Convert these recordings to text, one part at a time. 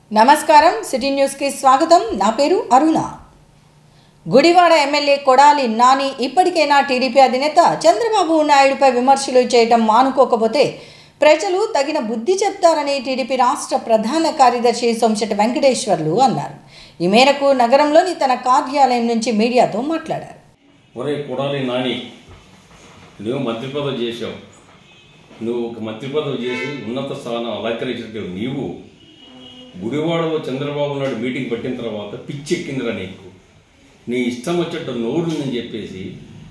నమస్కారం సిటీ న్యూస్కి స్వాగతం నా పేరు అరుణ గుడివాడ ఎమ్మెల్యే కొడాలి నాని ఇప్పటికైనా టీడీపీ అధినేత చంద్రబాబు నాయుడుపై విమర్శలు చేయటం మానుకోకపోతే ప్రజలు తగిన బుద్ధి చెప్తారని టీడీపీ రాష్ట్ర ప్రధాన కార్యదర్శి సోమశెట్టి వెంకటేశ్వర్లు అన్నారు ఈ మేరకు నగరంలోని తన కార్యాలయం నుంచి మీడియాతో మాట్లాడారు ఒరే కొడాలి నాని నువ్వు మంత్రి పదవి చేసావు నువ్వు ఒక మంత్రి పదవి చేసి ఉన్నత స్థానం అలంకరించిన నీవు గుడివాడలో చంద్రబాబు నాయుడు మీటింగ్ పెట్టిన తర్వాత పిచ్చెక్కిందిరా నీకు నీ ఇష్టం వచ్చేట నోరుందని చెప్పేసి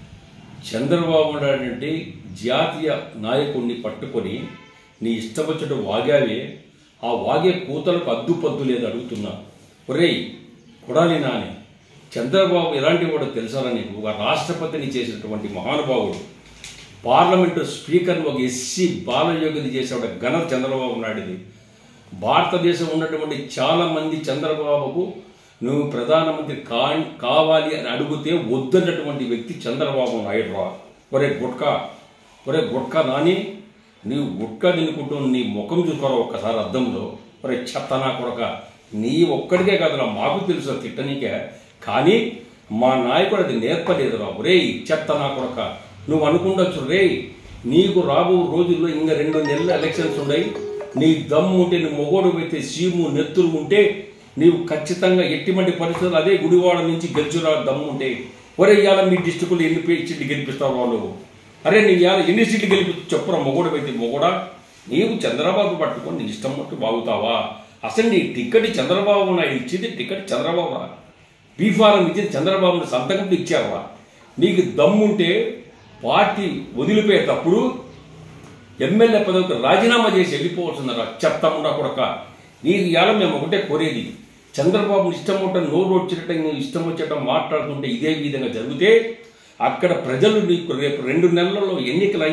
చంద్రబాబు నాయుడు అంటే జాతీయ నాయకుడిని పట్టుకొని నీ ఇష్టం వచ్చేట వాగావే ఆ వాగే కూతలకు అద్దు పద్దు లేదు అడుగుతున్నా ఒరేయ్ కొడాలి నాని చంద్రబాబు ఎలాంటి వాడో తెలుసారా నీకు ఒక రాష్ట్రపతిని చేసినటువంటి మహానుభావుడు పార్లమెంటు స్పీకర్ని ఒక ఎస్సీ బాలయోగిని చేసే ఒక ఘనత చంద్రబాబు నాయుడుది భారతదేశం ఉన్నటువంటి చాలా మంది చంద్రబాబుకు నువ్వు ప్రధానమంత్రి కా కావాలి అని అడిగితే వద్దన్నటువంటి వ్యక్తి చంద్రబాబు నాయుడు రా ఒరే గుట్కా ఒరే గుట్కా నాని నీవు గుట్కా తినుకుంటూ నీ ముఖం చూసుకోరా ఒక్కసారి అద్దంలో ఒరే చెత్తనా కొడక నీ ఒక్కడికే కాదురా మాకు తెలుసు అది తిట్టనీకే కానీ మా నాయకుడు అది నేర్పలేదురా ఒరేయ్ చెత్తనా కొడక నువ్వు అనుకుండొచ్చు రేయ్ నీకు రాబో రోజుల్లో ఇంకా రెండు నెలల ఎలక్షన్స్ ఉన్నాయి నీ దమ్ము ఉంటే నువ్వు మొగోడు పెడితే సీము నెత్తురు ఉంటే నీవు ఖచ్చితంగా ఎట్టిమంటి పరిస్థితులు అదే గుడివాడ నుంచి గెలుచురా దమ్ము ఉంటే ఒరే ఇవాళ మీ డిస్టికులు ఎన్ని పే- సీట్లు గెలిపిస్తావు వాళ్ళు అరే నీ ఇవాళ ఎన్ని సీట్లు గెలిపి చెప్పురా మొగోడు పెడితే మొగోడా నీవు చంద్రబాబు పట్టుకొని నీ ఇష్టం మట్టు బాగుతావా అసలు నీ టికెట్ చంద్రబాబు నాయుడు ఇచ్చింది టికెట్ చంద్రబాబు రా బీఫారం ఇచ్చింది చంద్రబాబు సంతకం ఇచ్చావా నీకు దమ్ముంటే పార్టీ వదిలిపోయేటప్పుడు ఎమ్మెల్యే పదవికి రాజీనామా చేసి వెళ్ళిపోవచ్చున్నారా చెప్తాముండా కొడక నీకు ఇవాళ మేము ఒకటే కోరేది చంద్రబాబు ఇష్టం ఉంటే నోరు వచ్చినట్టు నువ్వు ఇష్టం వచ్చేట మాట్లాడుతుంటే ఇదే విధంగా జరిగితే అక్కడ ప్రజలు నీకు రేపు రెండు నెలల్లో ఎన్నికలై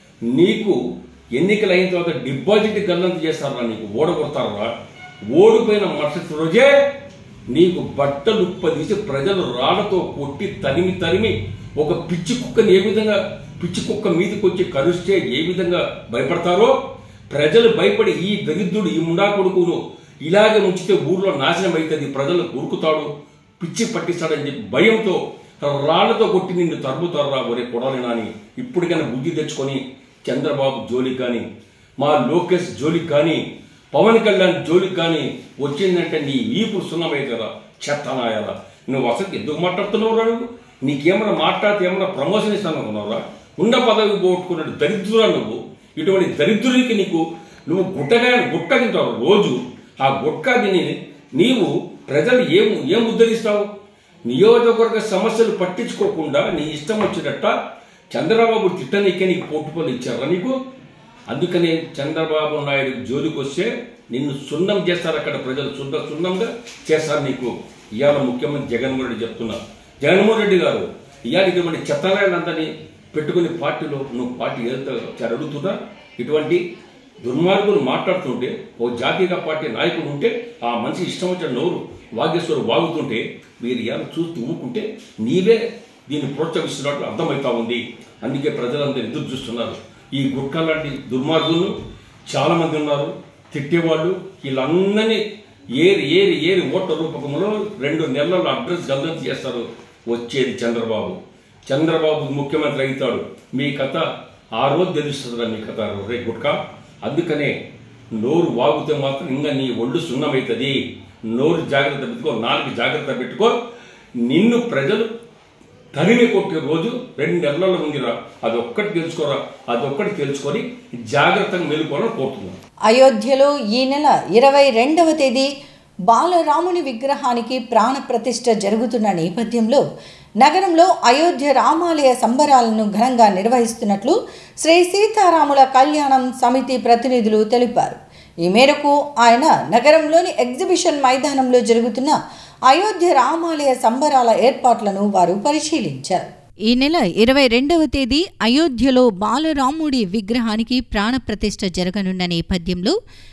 నీకు ఎన్నికలు అయిన తర్వాత డిపాజిట్ గల్లంత చేస్తారా నీకు ఓడగొడతారా ఓడిపోయిన మరుసటి రోజే నీకు బట్టలు ఉప్పదీసి ప్రజలు రాళ్లతో కొట్టి తరిమి తరిమి ఒక పిచ్చి కుక్కని ఏ విధంగా పిచ్చి కుక్క మీదకి వచ్చి కరుస్తే ఏ విధంగా భయపడతారో ప్రజలు భయపడి ఈ దరిద్రుడు ఈ ముండా కొడుకును ఇలాగే ఉంచితే ఊర్లో నాశనం అవుతుంది ప్రజలు ఉరుకుతాడు పిచ్చి పట్టిస్తాడని చెప్పి భయంతో రాళ్లతో కొట్టి నిన్ను తరుముతారా ఒరే కొడాలి నాని ఇప్పటికైనా బుద్ధి తెచ్చుకొని చంద్రబాబు జోలికి కానీ మా లోకేష్ జోలికి కానీ పవన్ కళ్యాణ్ జోలికి కానీ వచ్చిందంటే నీ వీపు సున్నమై కదా చెత్తనాయాల నువ్వు అసలు ఎందుకు మాట్లాడుతున్నావు రా నువ్వు నీకేమైనా మాట్లాడితే ఏమైనా ప్రమోషన్ ఇస్తాను అనుకున్నావురా ఉన్న పదవి పోగొట్టుకున్నాడు దరిద్రురా నువ్వు ఇటువంటి దరిద్రుడికి నీకు నువ్వు గుట్టగా గుట్ట తింటావు రోజు ఆ గుట్కా తిని నీవు ప్రజలు ఏం ఏం ఉద్ధరిస్తావు నియోజకవర్గ సమస్యలు పట్టించుకోకుండా నీ ఇష్టం వచ్చినట్ట చంద్రబాబు తిట్టనీకే నీకు పోటుపలు ఇచ్చారా నీకు అందుకనే చంద్రబాబు నాయుడు జోలికి వస్తే నిన్ను సున్నం చేస్తారు అక్కడ ప్రజలు సున్న సున్నంగా చేస్తారు నీకు ఇవాళ ముఖ్యమంత్రి జగన్మోహన్ రెడ్డి చెప్తున్నా జగన్మోహన్ రెడ్డి గారు ఇవాళ ఇటువంటి చెత్తనాయలందరినీ పెట్టుకుని పార్టీలో నువ్వు పార్టీ ఏదో అడుగుతున్నా ఇటువంటి దుర్మార్గులు మాట్లాడుతుంటే ఓ జాతీయ పార్టీ నాయకుడు ఉంటే ఆ మనిషి ఇష్టం వచ్చిన నోరు వాగేశ్వరు వాగుతుంటే మీరు ఇవాళ చూస్తూ ఊరుకుంటే నీవే దీన్ని ప్రోత్సహిస్తున్నట్లు అర్థమవుతా ఉంది అందుకే ప్రజలందరూ ఎదురు చూస్తున్నారు ఈ గుట్క లాంటి దుర్మార్గులు చాలా మంది ఉన్నారు తిట్టేవాళ్ళు వీళ్ళందరినీ ఏరి ఏరి ఏరి ఓట్ల రూపకంలో రెండు నెలల అడ్రస్ గల్లంత చేస్తారు వచ్చేది చంద్రబాబు చంద్రబాబు ముఖ్యమంత్రి అవుతాడు మీ కథ ఆ రోజు తెలుస్తుందిరా మీ కథ రే గుట్క అందుకనే నోరు వాగితే మాత్రం ఇంకా నీ ఒళ్ళు సున్నమవుతుంది నోరు జాగ్రత్త పెట్టుకో నాలుగు జాగ్రత్త పెట్టుకో నిన్ను ప్రజలు తరిమి కొట్టే రోజు రెండు నెలల్లో ఉందిరా అదొక్కటి తెలుసుకోరా అదొక్కటి తెలుసుకొని జాగ్రత్తగా మెలుకోవాలని కోరుతున్నాను అయోధ్యలో ఈ నెల ఇరవై రెండవ తేదీ బాలరాముని విగ్రహానికి ప్రాణ ప్రతిష్ఠ జరుగుతున్న నేపథ్యంలో నగరంలో అయోధ్య రామాలయ సంబరాలను ఘనంగా నిర్వహిస్తున్నట్లు శ్రీ సీతారాముల కళ్యాణం సమితి ప్రతినిధులు తెలిపారు ఈ మేరకు ఆయన నగరంలోని ఎగ్జిబిషన్ మైదానంలో జరుగుతున్న అయోధ్య రామాలయ సంబరాల ఏర్పాట్లను వారు పరిశీలించారు ఈ నెల ఇరవై రెండవ తేదీ అయోధ్యలో బాలరాముడి విగ్రహానికి ప్రాణప్రతిష్ఠ జరగనున్న నేపథ్యంలో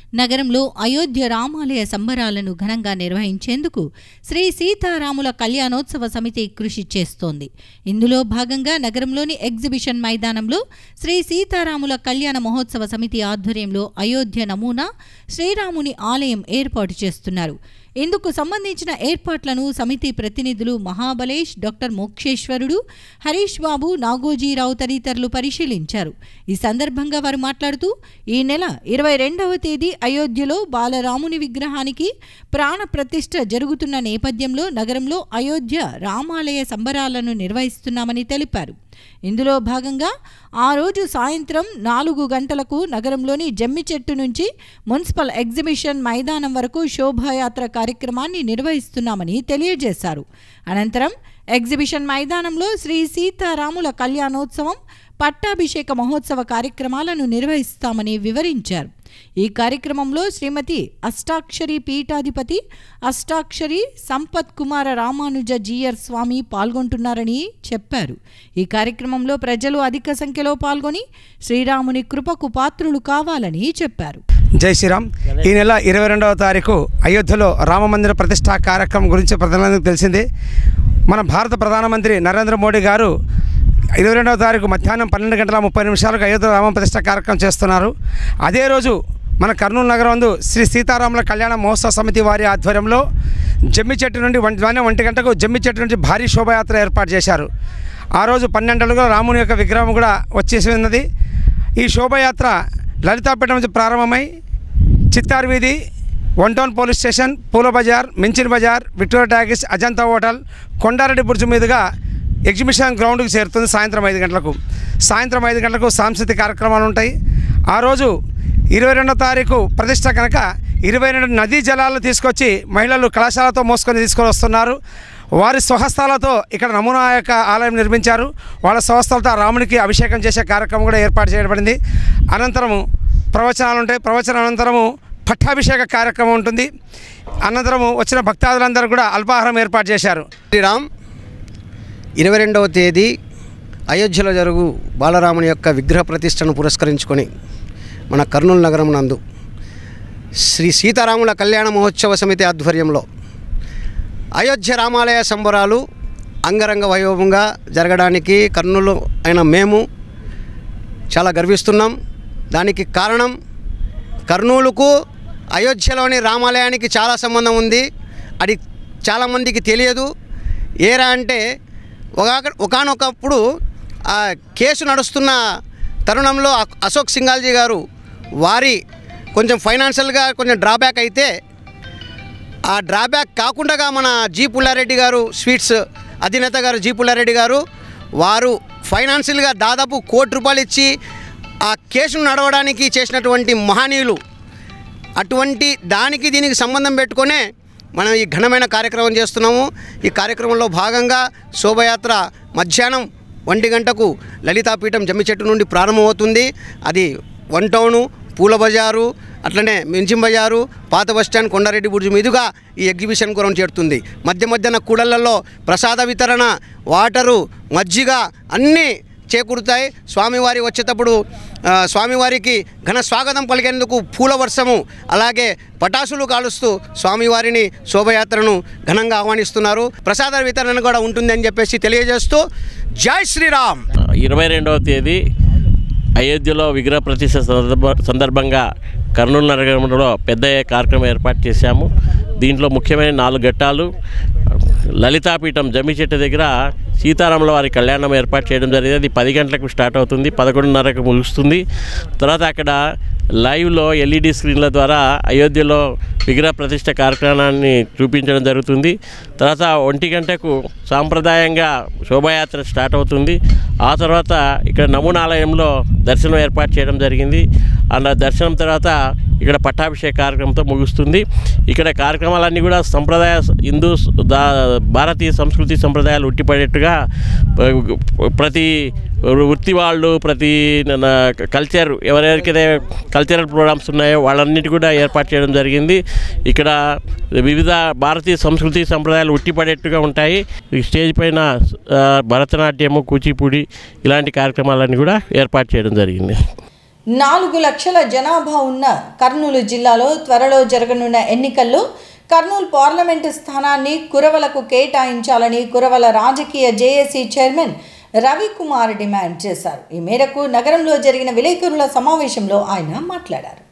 నగరంలో అయోధ్య రామాలయ సంబరాలను ఘనంగా నిర్వహించేందుకు శ్రీ సీతారాముల కళ్యాణోత్సవ సమితి కృషి చేస్తోంది ఇందులో భాగంగా నగరంలోని ఎగ్జిబిషన్ మైదానంలో శ్రీ సీతారాముల కళ్యాణ మహోత్సవ సమితి ఆధ్వర్యంలో అయోధ్య నమూనా శ్రీరాముని ఆలయం ఏర్పాటు చేస్తున్నారు ఇందుకు సంబంధించిన ఏర్పాట్లను సమితి ప్రతినిధులు మహాబలేష్ డాక్టర్ మోక్షేశ్వరుడు హరీష్ బాబు నాగోజీరావు తదితరులు పరిశీలించారు ఈ సందర్భంగా వారు మాట్లాడుతూ ఈ నెల ఇరవై రెండవ తేదీ అయోధ్యలో బాలరాముని విగ్రహానికి ప్రాణ ప్రతిష్ఠ జరుగుతున్న నేపథ్యంలో నగరంలో అయోధ్య రామాలయ సంబరాలను నిర్వహిస్తున్నామని తెలిపారు ఇందులో భాగంగా ఆ రోజు సాయంత్రం నాలుగు గంటలకు నగరంలోని జమ్మి చెట్టు నుంచి మున్సిపల్ ఎగ్జిబిషన్ మైదానం వరకు శోభాయాత్ర కార్యక్రమాన్ని నిర్వహిస్తున్నామని తెలియజేశారు అనంతరం ఎగ్జిబిషన్ మైదానంలో శ్రీ సీతారాముల కళ్యాణోత్సవం పట్టాభిషేక మహోత్సవ కార్యక్రమాలను నిర్వహిస్తామని వివరించారు ఈ కార్యక్రమంలో శ్రీమతి అష్టాక్షరి పీఠాధిపతి అష్టాక్షరి సంపత్ కుమార రామానుజ జీయర్ స్వామి పాల్గొంటున్నారని చెప్పారు ఈ కార్యక్రమంలో ప్రజలు అధిక సంఖ్యలో పాల్గొని శ్రీరాముని కృపకు పాత్రులు కావాలని చెప్పారు జై శ్రీరామ్ ఈ నెల ఇరవై రెండవ తారీఖు అయోధ్యలో రామమందిర ప్రతిష్టా కార్యక్రమం గురించి ప్రజలందరికీ తెలిసిందే మన భారత ప్రధానమంత్రి నరేంద్ర మోడీ గారు ఇరవై రెండవ తారీఖు మధ్యాహ్నం పన్నెండు గంటల ముప్పై నిమిషాలకు అయోధ్య రామ ప్రతిష్ట కార్యక్రమం చేస్తున్నారు అదే రోజు మన కర్నూలు నగరం నందు శ్రీ సీతారాముల కళ్యాణ మహోత్సవ సమితి వారి ఆధ్వర్యంలో జమ్మి చెట్టు నుండి ఒంటి మధ్యాహ్నం ఒంటి గంటకు జమ్మి చెట్టు నుంచి భారీ శోభయాత్ర ఏర్పాటు చేశారు ఆ రోజు పన్నెండుగా రాముని యొక్క విగ్రహం కూడా వచ్చేసి ఉన్నది ఈ శోభయాత్ర లలితాపేట నుంచి ప్రారంభమై చిత్తార్ వీధి one town police station Poola Bazar Minchin Bazar Victoria Talkies Ajanta hotel Kondareddy Burju మీదుగా ఎగ్జిబిషన్ గ్రౌండ్కి చేరుతుంది సాయంత్రం ఐదు గంటలకు సాయంత్రం ఐదు గంటలకు సాంస్కృతిక కార్యక్రమాలు ఉంటాయి ఆ రోజు ఇరవై రెండో తారీఖు ప్రతిష్ట కనుక ఇరవై రెండు నదీ జలాలు తీసుకొచ్చి మహిళలు కళాశాలతో మోసుకొని తీసుకొని వస్తున్నారు వారి స్వహస్తాలతో ఇక్కడ నమూనా యొక్క ఆలయం నిర్మించారు వాళ్ళ స్వహస్తాలతో ఆ రామునికి అభిషేకం చేసే కార్యక్రమం కూడా ఏర్పాటు చేయబడింది అనంతరము ప్రవచనాలు ఉంటాయి ప్రవచన అనంతరము పట్టాభిషేక కార్యక్రమం ఉంటుంది అనంతరము వచ్చిన భక్తాదులందరూ కూడా అల్పాహారం ఏర్పాటు చేశారు శ్రీరామ్ ఇరవై రెండవ తేదీ అయోధ్యలో జరుగు బాలరాముని యొక్క విగ్రహ ప్రతిష్టను పురస్కరించుకొని మన కర్నూలు నగరం నందు శ్రీ సీతారాముల కళ్యాణ మహోత్సవ సమితి ఆధ్వర్యంలో అయోధ్య రామాలయ సంబరాలు అంగరంగ వైభవంగా జరగడానికి కర్నూలు అయిన మేము చాలా గర్విస్తున్నాం దానికి కారణం కర్నూలుకు అయోధ్యలోని రామాలయానికి చాలా సంబంధం ఉంది అది చాలామందికి తెలియదు ఏరా అంటే ఒక ఒకనొకప్పుడు ఆ కేసు నడుస్తున్న తరుణంలో అ- అశోక్ సింగాల్జీ గారు వారి కొంచెం ఫైనాన్షియల్గా కొంచెం డ్రాబ్యాక్ అయితే ఆ డ్రాబ్యాక్ కాకుండా మన జీ పుల్లారెడ్డి గారు స్వీట్స్ అధినేత గారు జీ పుల్లారెడ్డి గారు వారు ఫైనాన్షియల్గా దాదాపు కోటి రూపాయలు ఇచ్చి ఆ కేసును నడవడానికి చేసినటువంటి మహనీయులు అటువంటి దానికి దీనికి సంబంధం పెట్టుకొనే మనం ఈ ఘనమైన కార్యక్రమం చేస్తున్నాము ఈ కార్యక్రమంలో భాగంగా శోభయాత్ర మధ్యాహ్నం ఒంటి గంటకు లలితాపీఠం జమ్మి చెట్టు నుండి ప్రారంభమవుతుంది అది వన్ టౌను పూల బజారు అట్లనే మించిం బజారు పాత బస్టాండ్ కొండారెడ్డి బుర్జు మీదుగా ఈ ఎగ్జిబిషన్ కొరం చేరుతుంది మధ్య మధ్యన కూడళ్లలో ప్రసాద వితరణ వాటరు మజ్జిగ అన్నీ చేకూరుతాయి స్వామివారి వచ్చేటప్పుడు ఆ, స్వామివారికి ఘన స్వాగతం పలికేందుకు పూల వర్షము అలాగే పటాసులు కాలుస్తూ స్వామివారిని శోభయాత్రను ఘనంగా ఆహ్వానిస్తున్నారు ప్రసాద వితరణ కూడా ఉంటుందని చెప్పేసి తెలియజేస్తూ జై శ్రీరామ్ ఇరవై రెండవ తేదీ అయోధ్యలో విగ్రహ ప్రతిష్ట సందర్భ సందర్భంగా కర్నూలు నగరంలో పెద్ద కార్యక్రమం ఏర్పాటు చేశాము దీంట్లో ముఖ్యమైన నాలుగు ఘట్టాలు లలితాపీఠం జమ్మి చెట్టు దగ్గర సీతారాముల వారి కళ్యాణం ఏర్పాటు చేయడం జరిగింది అది పది గంటలకు స్టార్ట్ అవుతుంది పదకొండున్నరకు ముగుస్తుంది తర్వాత అక్కడ లైవ్లో ఎల్ఈడి స్క్రీన్ల ద్వారా అయోధ్యలో విగ్రహ ప్రతిష్ట కార్యక్రమాన్ని చూపించడం జరుగుతుంది తర్వాత ఒంటి గంటకు సాంప్రదాయంగా శోభాయాత్ర స్టార్ట్ అవుతుంది ఆ తర్వాత ఇక్కడ నమూనాలయంలో దర్శనం ఏర్పాటు చేయడం జరిగింది అలా దర్శనం తర్వాత ఇక్కడ పట్టాభిషేక కార్యక్రమంతో ముగుస్తుంది ఇక్కడ కార్యక్రమాలన్నీ కూడా సంప్రదాయ హిందూ దా భారతీయ సంస్కృతి సంప్రదాయాలు ఉట్టిపడేట్టుగా ప- ప్రతి వృత్తి వాళ్ళు ప్రతి న- కల్చర్ ఎవరెవరికైతే కల్చరల్ ప్రోగ్రామ్స్ ఉన్నాయో వాళ్ళన్నిటి కూడా ఏర్పాటు చేయడం జరిగింది ఇక్కడ వివిధ భారతీయ సంస్కృతి సంప్రదాయాలు ఉట్టిపడేట్టుగా ఉంటాయి ఈ స్టేజ్ పైన ఆ, భరతనాట్యము కూచిపూడి ఇలాంటి కార్యక్రమాలన్నీ కూడా ఏర్పాటు చేయడం జరిగింది నాలుగు లక్షల జనాభా ఉన్న కర్నూలు జిల్లాలో త్వరలో జరగనున్న ఎన్నికల్లో కర్నూలు పార్లమెంటు స్థానాన్ని కురవలకు కేటాయించాలని కురవల రాజకీయ జేఏసీ చైర్మన్ రవికుమార్ డిమాండ్ చేశారు ఈ మేరకు నగరంలో జరిగిన విలేకరుల సమావేశంలో ఆయన మాట్లాడారు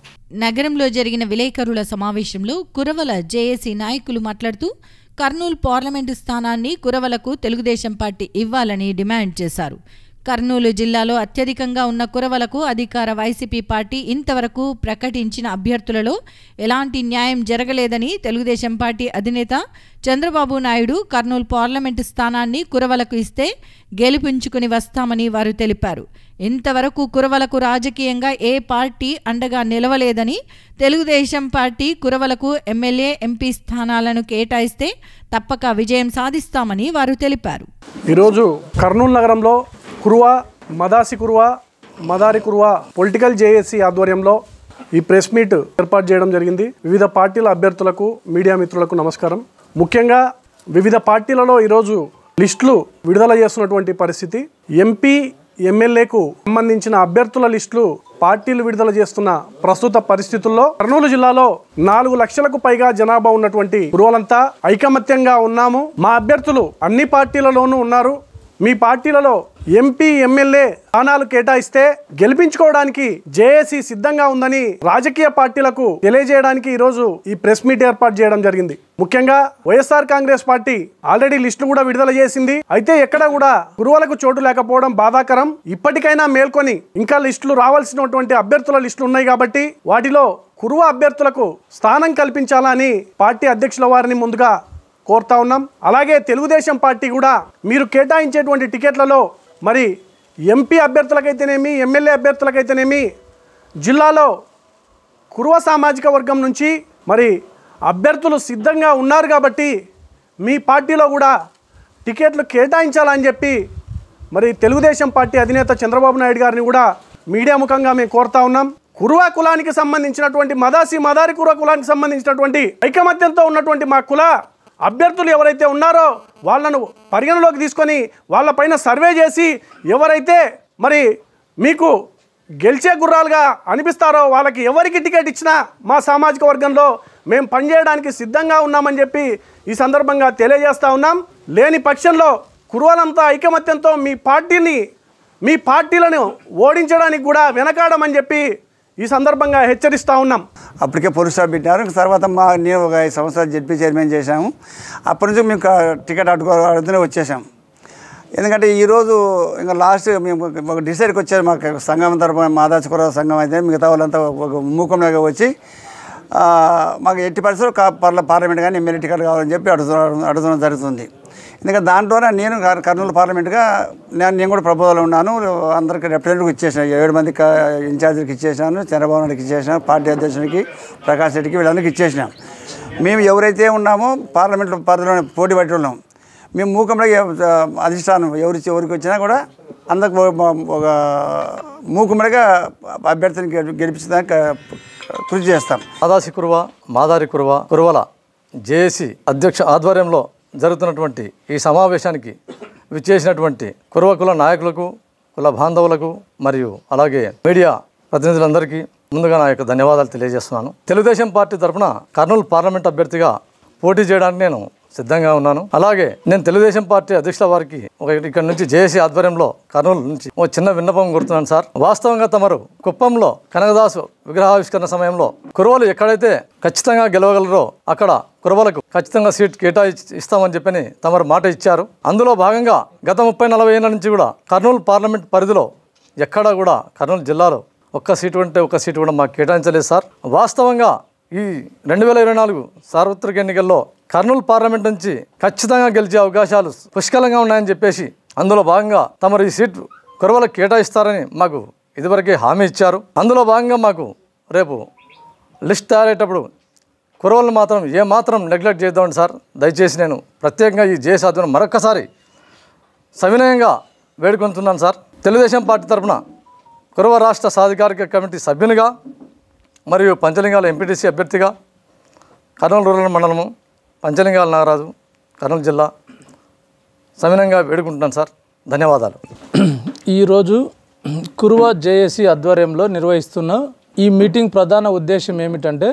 నగరంలో జరిగిన విలేకరుల సమావేశంలో కురవల జేఏసీ నాయకులు మాట్లాడుతూ కర్నూలు పార్లమెంటు స్థానాన్ని కురవలకు తెలుగుదేశం పార్టీ ఇవ్వాలని డిమాండ్ చేశారు కర్నూలు జిల్లాలో అత్యధికంగా ఉన్న కురవలకు అధికార వైసీపీ పార్టీ ఇంతవరకు ప్రకటించిన అభ్యర్థులలో ఎలాంటి న్యాయం జరగలేదని తెలుగుదేశం పార్టీ అధినేత చంద్రబాబు నాయుడు కర్నూలు పార్లమెంటు స్థానాన్ని కురవలకు ఇస్తే గెలిపించుకుని వస్తామని వారు తెలిపారు ఇంతవరకు కురవలకు రాజకీయంగా ఏ పార్టీ అండగా నిలవలేదని తెలుగుదేశం పార్టీ కురవలకు ఎమ్మెల్యే ఎంపీ స్థానాలను కేటాయిస్తే తప్పక విజయం సాధిస్తామని వారు తెలిపారు ఈరోజు కర్నూలు నగరంలో కురువా మదాసి కురువా మదారి కురువా పొలిటికల్ జేఏసీ ఆధ్వర్యంలో ఈ ప్రెస్ మీట్ ఏర్పాటు చేయడం జరిగింది వివిధ పార్టీల అభ్యర్థులకు మీడియా మిత్రులకు నమస్కారం ముఖ్యంగా వివిధ పార్టీలలో ఈరోజు లిస్టులు విడుదల చేస్తున్నటువంటి పరిస్థితి ఎంపీ ఎమ్మెల్యేకు సంబంధించిన అభ్యర్థుల లిస్టులు పార్టీలు విడుదల చేస్తున్న ప్రస్తుత పరిస్థితుల్లో కర్నూలు జిల్లాలో నాలుగు లక్షలకు పైగా జనాభా ఉన్నటువంటి గురువులంతా ఐకమత్యంగా ఉన్నాము మా అభ్యర్థులు అన్ని పార్టీలలోనూ ఉన్నారు మీ పార్టీలలో ఎంపీ ఎమ్మెల్యే స్థానాలు కేటాయిస్తే గెలిపించుకోవడానికి జేఏసీ సిద్ధంగా ఉందని రాజకీయ పార్టీలకు తెలియజేయడానికి ఈరోజు ఈ ప్రెస్ మీట్ ఏర్పాటు చేయడం జరిగింది ముఖ్యంగా YSR Congress party already list కూడా విడుదల చేసింది అయితే ఎక్కడ కూడా గురువులకు చోటు లేకపోవడం బాధాకరం ఇప్పటికైనా మేల్కొని ఇంకా లిస్టులు రావాల్సినటువంటి అభ్యర్థుల లిస్టులు ఉన్నాయి కాబట్టి వాటిలో కురువ అభ్యర్థులకు స్థానం కల్పించాలని పార్టీ అధ్యక్షుల వారిని ముందుగా కోరుతా ఉన్నాం అలాగే తెలుగుదేశం పార్టీ కూడా మీరు కేటాయించేటువంటి టికెట్లలో మరి ఎంపీ అభ్యర్థులకైతేనేమి ఎమ్మెల్యే అభ్యర్థులకైతేనేమి జిల్లాలో కురువ సామాజిక వర్గం నుంచి మరి అభ్యర్థులు సిద్ధంగా ఉన్నారు కాబట్టి మీ పార్టీలో కూడా టికెట్లు కేటాయించాలని చెప్పి మరి తెలుగుదేశం పార్టీ అధినేత చంద్రబాబు నాయుడు గారిని కూడా మీడియా ముఖంగా మేము కోరుతా ఉన్నాం కురువ కులానికి సంబంధించినటువంటి మదాసి మదారి కురువ కులానికి సంబంధించినటువంటి ఐకమత్యంతో ఉన్నటువంటి మా కుల అభ్యర్థులు ఎవరైతే ఉన్నారో వాళ్ళను పరిగణలోకి తీసుకొని వాళ్ళపైన సర్వే చేసి ఎవరైతే మరి మీకు గెలిచే గుర్రాలుగా అనిపిస్తారో వాళ్ళకి ఎవరికి టికెట్ ఇచ్చినా మా సామాజిక వర్గంలో మేము పనిచేయడానికి సిద్ధంగా ఉన్నామని చెప్పి ఈ సందర్భంగా తెలియజేస్తా ఉన్నాం లేని పక్షంలో కురువలంతా ఐకమత్యంతో మీ పార్టీని మీ పార్టీలను ఓడించడానికి కూడా వెనకాడమని చెప్పి ఈ సందర్భంగా హెచ్చరిస్తూ ఉన్నాం అప్పటికే పొరుగు స్టాప్ పెట్టినారు ఇంక తర్వాత మా నేను ఒక ఐదు సంవత్సరాలు జడ్పీ చైర్మన్ చేశాము అప్పటి నుంచి మేము క- టికెట్ అడుగుతూనే వచ్చేసాం ఎందుకంటే ఈరోజు ఇంకా లాస్ట్ మేము ఒక డిసైడ్కి వచ్చారు మాకు సంఘం తరపున మాదాచుకుర సంఘం అయితే మిగతా వాళ్ళంతా ఒక మూకంలాగా వచ్చి ఆ, మాకు ఎట్టి పరిస్థితులు కా పర్ల పార్లమెంట్ కానీ ఎమ్మెల్యే టికెట్ కావాలని చెప్పి అడుగుతున్నారు అడుగుతున్న జరుగుతుంది ఎందుకంటే దాంట్లోనే నేను కర్- కర్నూలు పార్లమెంట్గా నేను నేను కూడా ప్రపోజల్ ఉన్నాను అందరికి రిప్రజెంటేటివ్ ఇచ్చేసాను ఏడు మంది క- ఇన్ఛార్జీలకు ఇచ్చేసాను చంద్రబాబు నాయుడుకి ఇచ్చేసాను పార్టీ అధ్యక్షునికి ప్రకాష్ రెడ్డికి వీళ్ళందరికీ ఇచ్చేసినాం మేము ఎవరైతే ఉన్నామో పార్లమెంట్లో పరిధిలో పోటీ పట్టి ఉన్నాం మేము మూకంలో ఎవ- అధిష్టానం ఎవరి ఎవరికి వచ్చినా కూడా అందరికి ఒక- ఒక మూకుమ్మడిగా అభ్యర్థిని గెలి- గెలిపించడానికి కృషి చేస్తాం మాదాసి కురువ మాదారి కురువ కురువల జేఏసీ అధ్యక్ష ఆధ్వర్యంలో జరుగుతున్నటువంటి ఈ సమావేశానికి విచ్చేసినటువంటి కురువ కుల నాయకులకు కుల బాంధవులకు మరియు అలాగే మీడియా ప్రతినిధులందరికీ ముందుగా నా యొక్క ధన్యవాదాలు తెలియజేస్తున్నాను తెలుగుదేశం పార్టీ తరఫున కర్నూలు పార్లమెంట్ అభ్యర్థిగా పోటీ చేయడానికి నేను సిద్ధంగా ఉన్నాను అలాగే నేను తెలుగుదేశం పార్టీ అధ్యక్షుల వారికి ఒక ఇక్కడ నుంచి జేఏసీ ఆధ్వర్యంలో కర్నూలు నుంచి ఒక చిన్న విన్నపం కొడుతున్నాను సార్ వాస్తవంగా తమరు కుప్పంలో కనకదాసు విగ్రహావిష్కరణ సమయంలో కురవలు ఎక్కడైతే ఖచ్చితంగా గెలవగలరో అక్కడ కురవలకు ఖచ్చితంగా సీట్ కేటాయించి ఇస్తామని చెప్పని తమరు మాట ఇచ్చారు అందులో భాగంగా గత ముప్పై నలభై ఏళ్ళ నుంచి కూడా కర్నూలు పార్లమెంట్ పరిధిలో ఎక్కడా కూడా కర్నూలు జిల్లాలో ఒక్క సీటు అంటే ఒక్క సీటు కూడా మాకు కేటాయించలేదు సార్ వాస్తవంగా ఈ రెండు వేల ఇరవై నాలుగు సార్వత్రిక ఎన్నికల్లో కర్నూలు పార్లమెంట్ నుంచి ఖచ్చితంగా గెలిచే అవకాశాలు పుష్కలంగా ఉన్నాయని చెప్పేసి అందులో భాగంగా తమరు ఈ సీటు కురవలకు కేటాయిస్తారని మాకు ఇదివరకే హామీ ఇచ్చారు అందులో భాగంగా మాకు రేపు లిస్ట్ తయారయ్యేటప్పుడు కురవలను మాత్రం ఏ మాత్రం నెగ్లెక్ట్ చేద్దామండి సార్ దయచేసి నేను ప్రత్యేకంగా ఈ జేఏసీ ఆధ్వర్యం మరొకసారి సవినయంగా వేడుకొంటున్నాను సార్ తెలుగుదేశం పార్టీ తరఫున కురవ రాష్ట్ర సాధికారిక కమిటీ సభ్యునిగా మరియు పంచలింగాల ఎంపీటీసీ అభ్యర్థిగా కర్నూలు రూరల్ మండలము పంచలింగాల నాగరాజు కర్నూలు జిల్లా సవినంగా వేడుకుంటున్నాను సార్ ధన్యవాదాలు ఈరోజు కురువ జేఏసీ ఆధ్వర్యంలో నిర్వహిస్తున్న ఈ మీటింగ్ ప్రధాన ఉద్దేశం ఏమిటంటే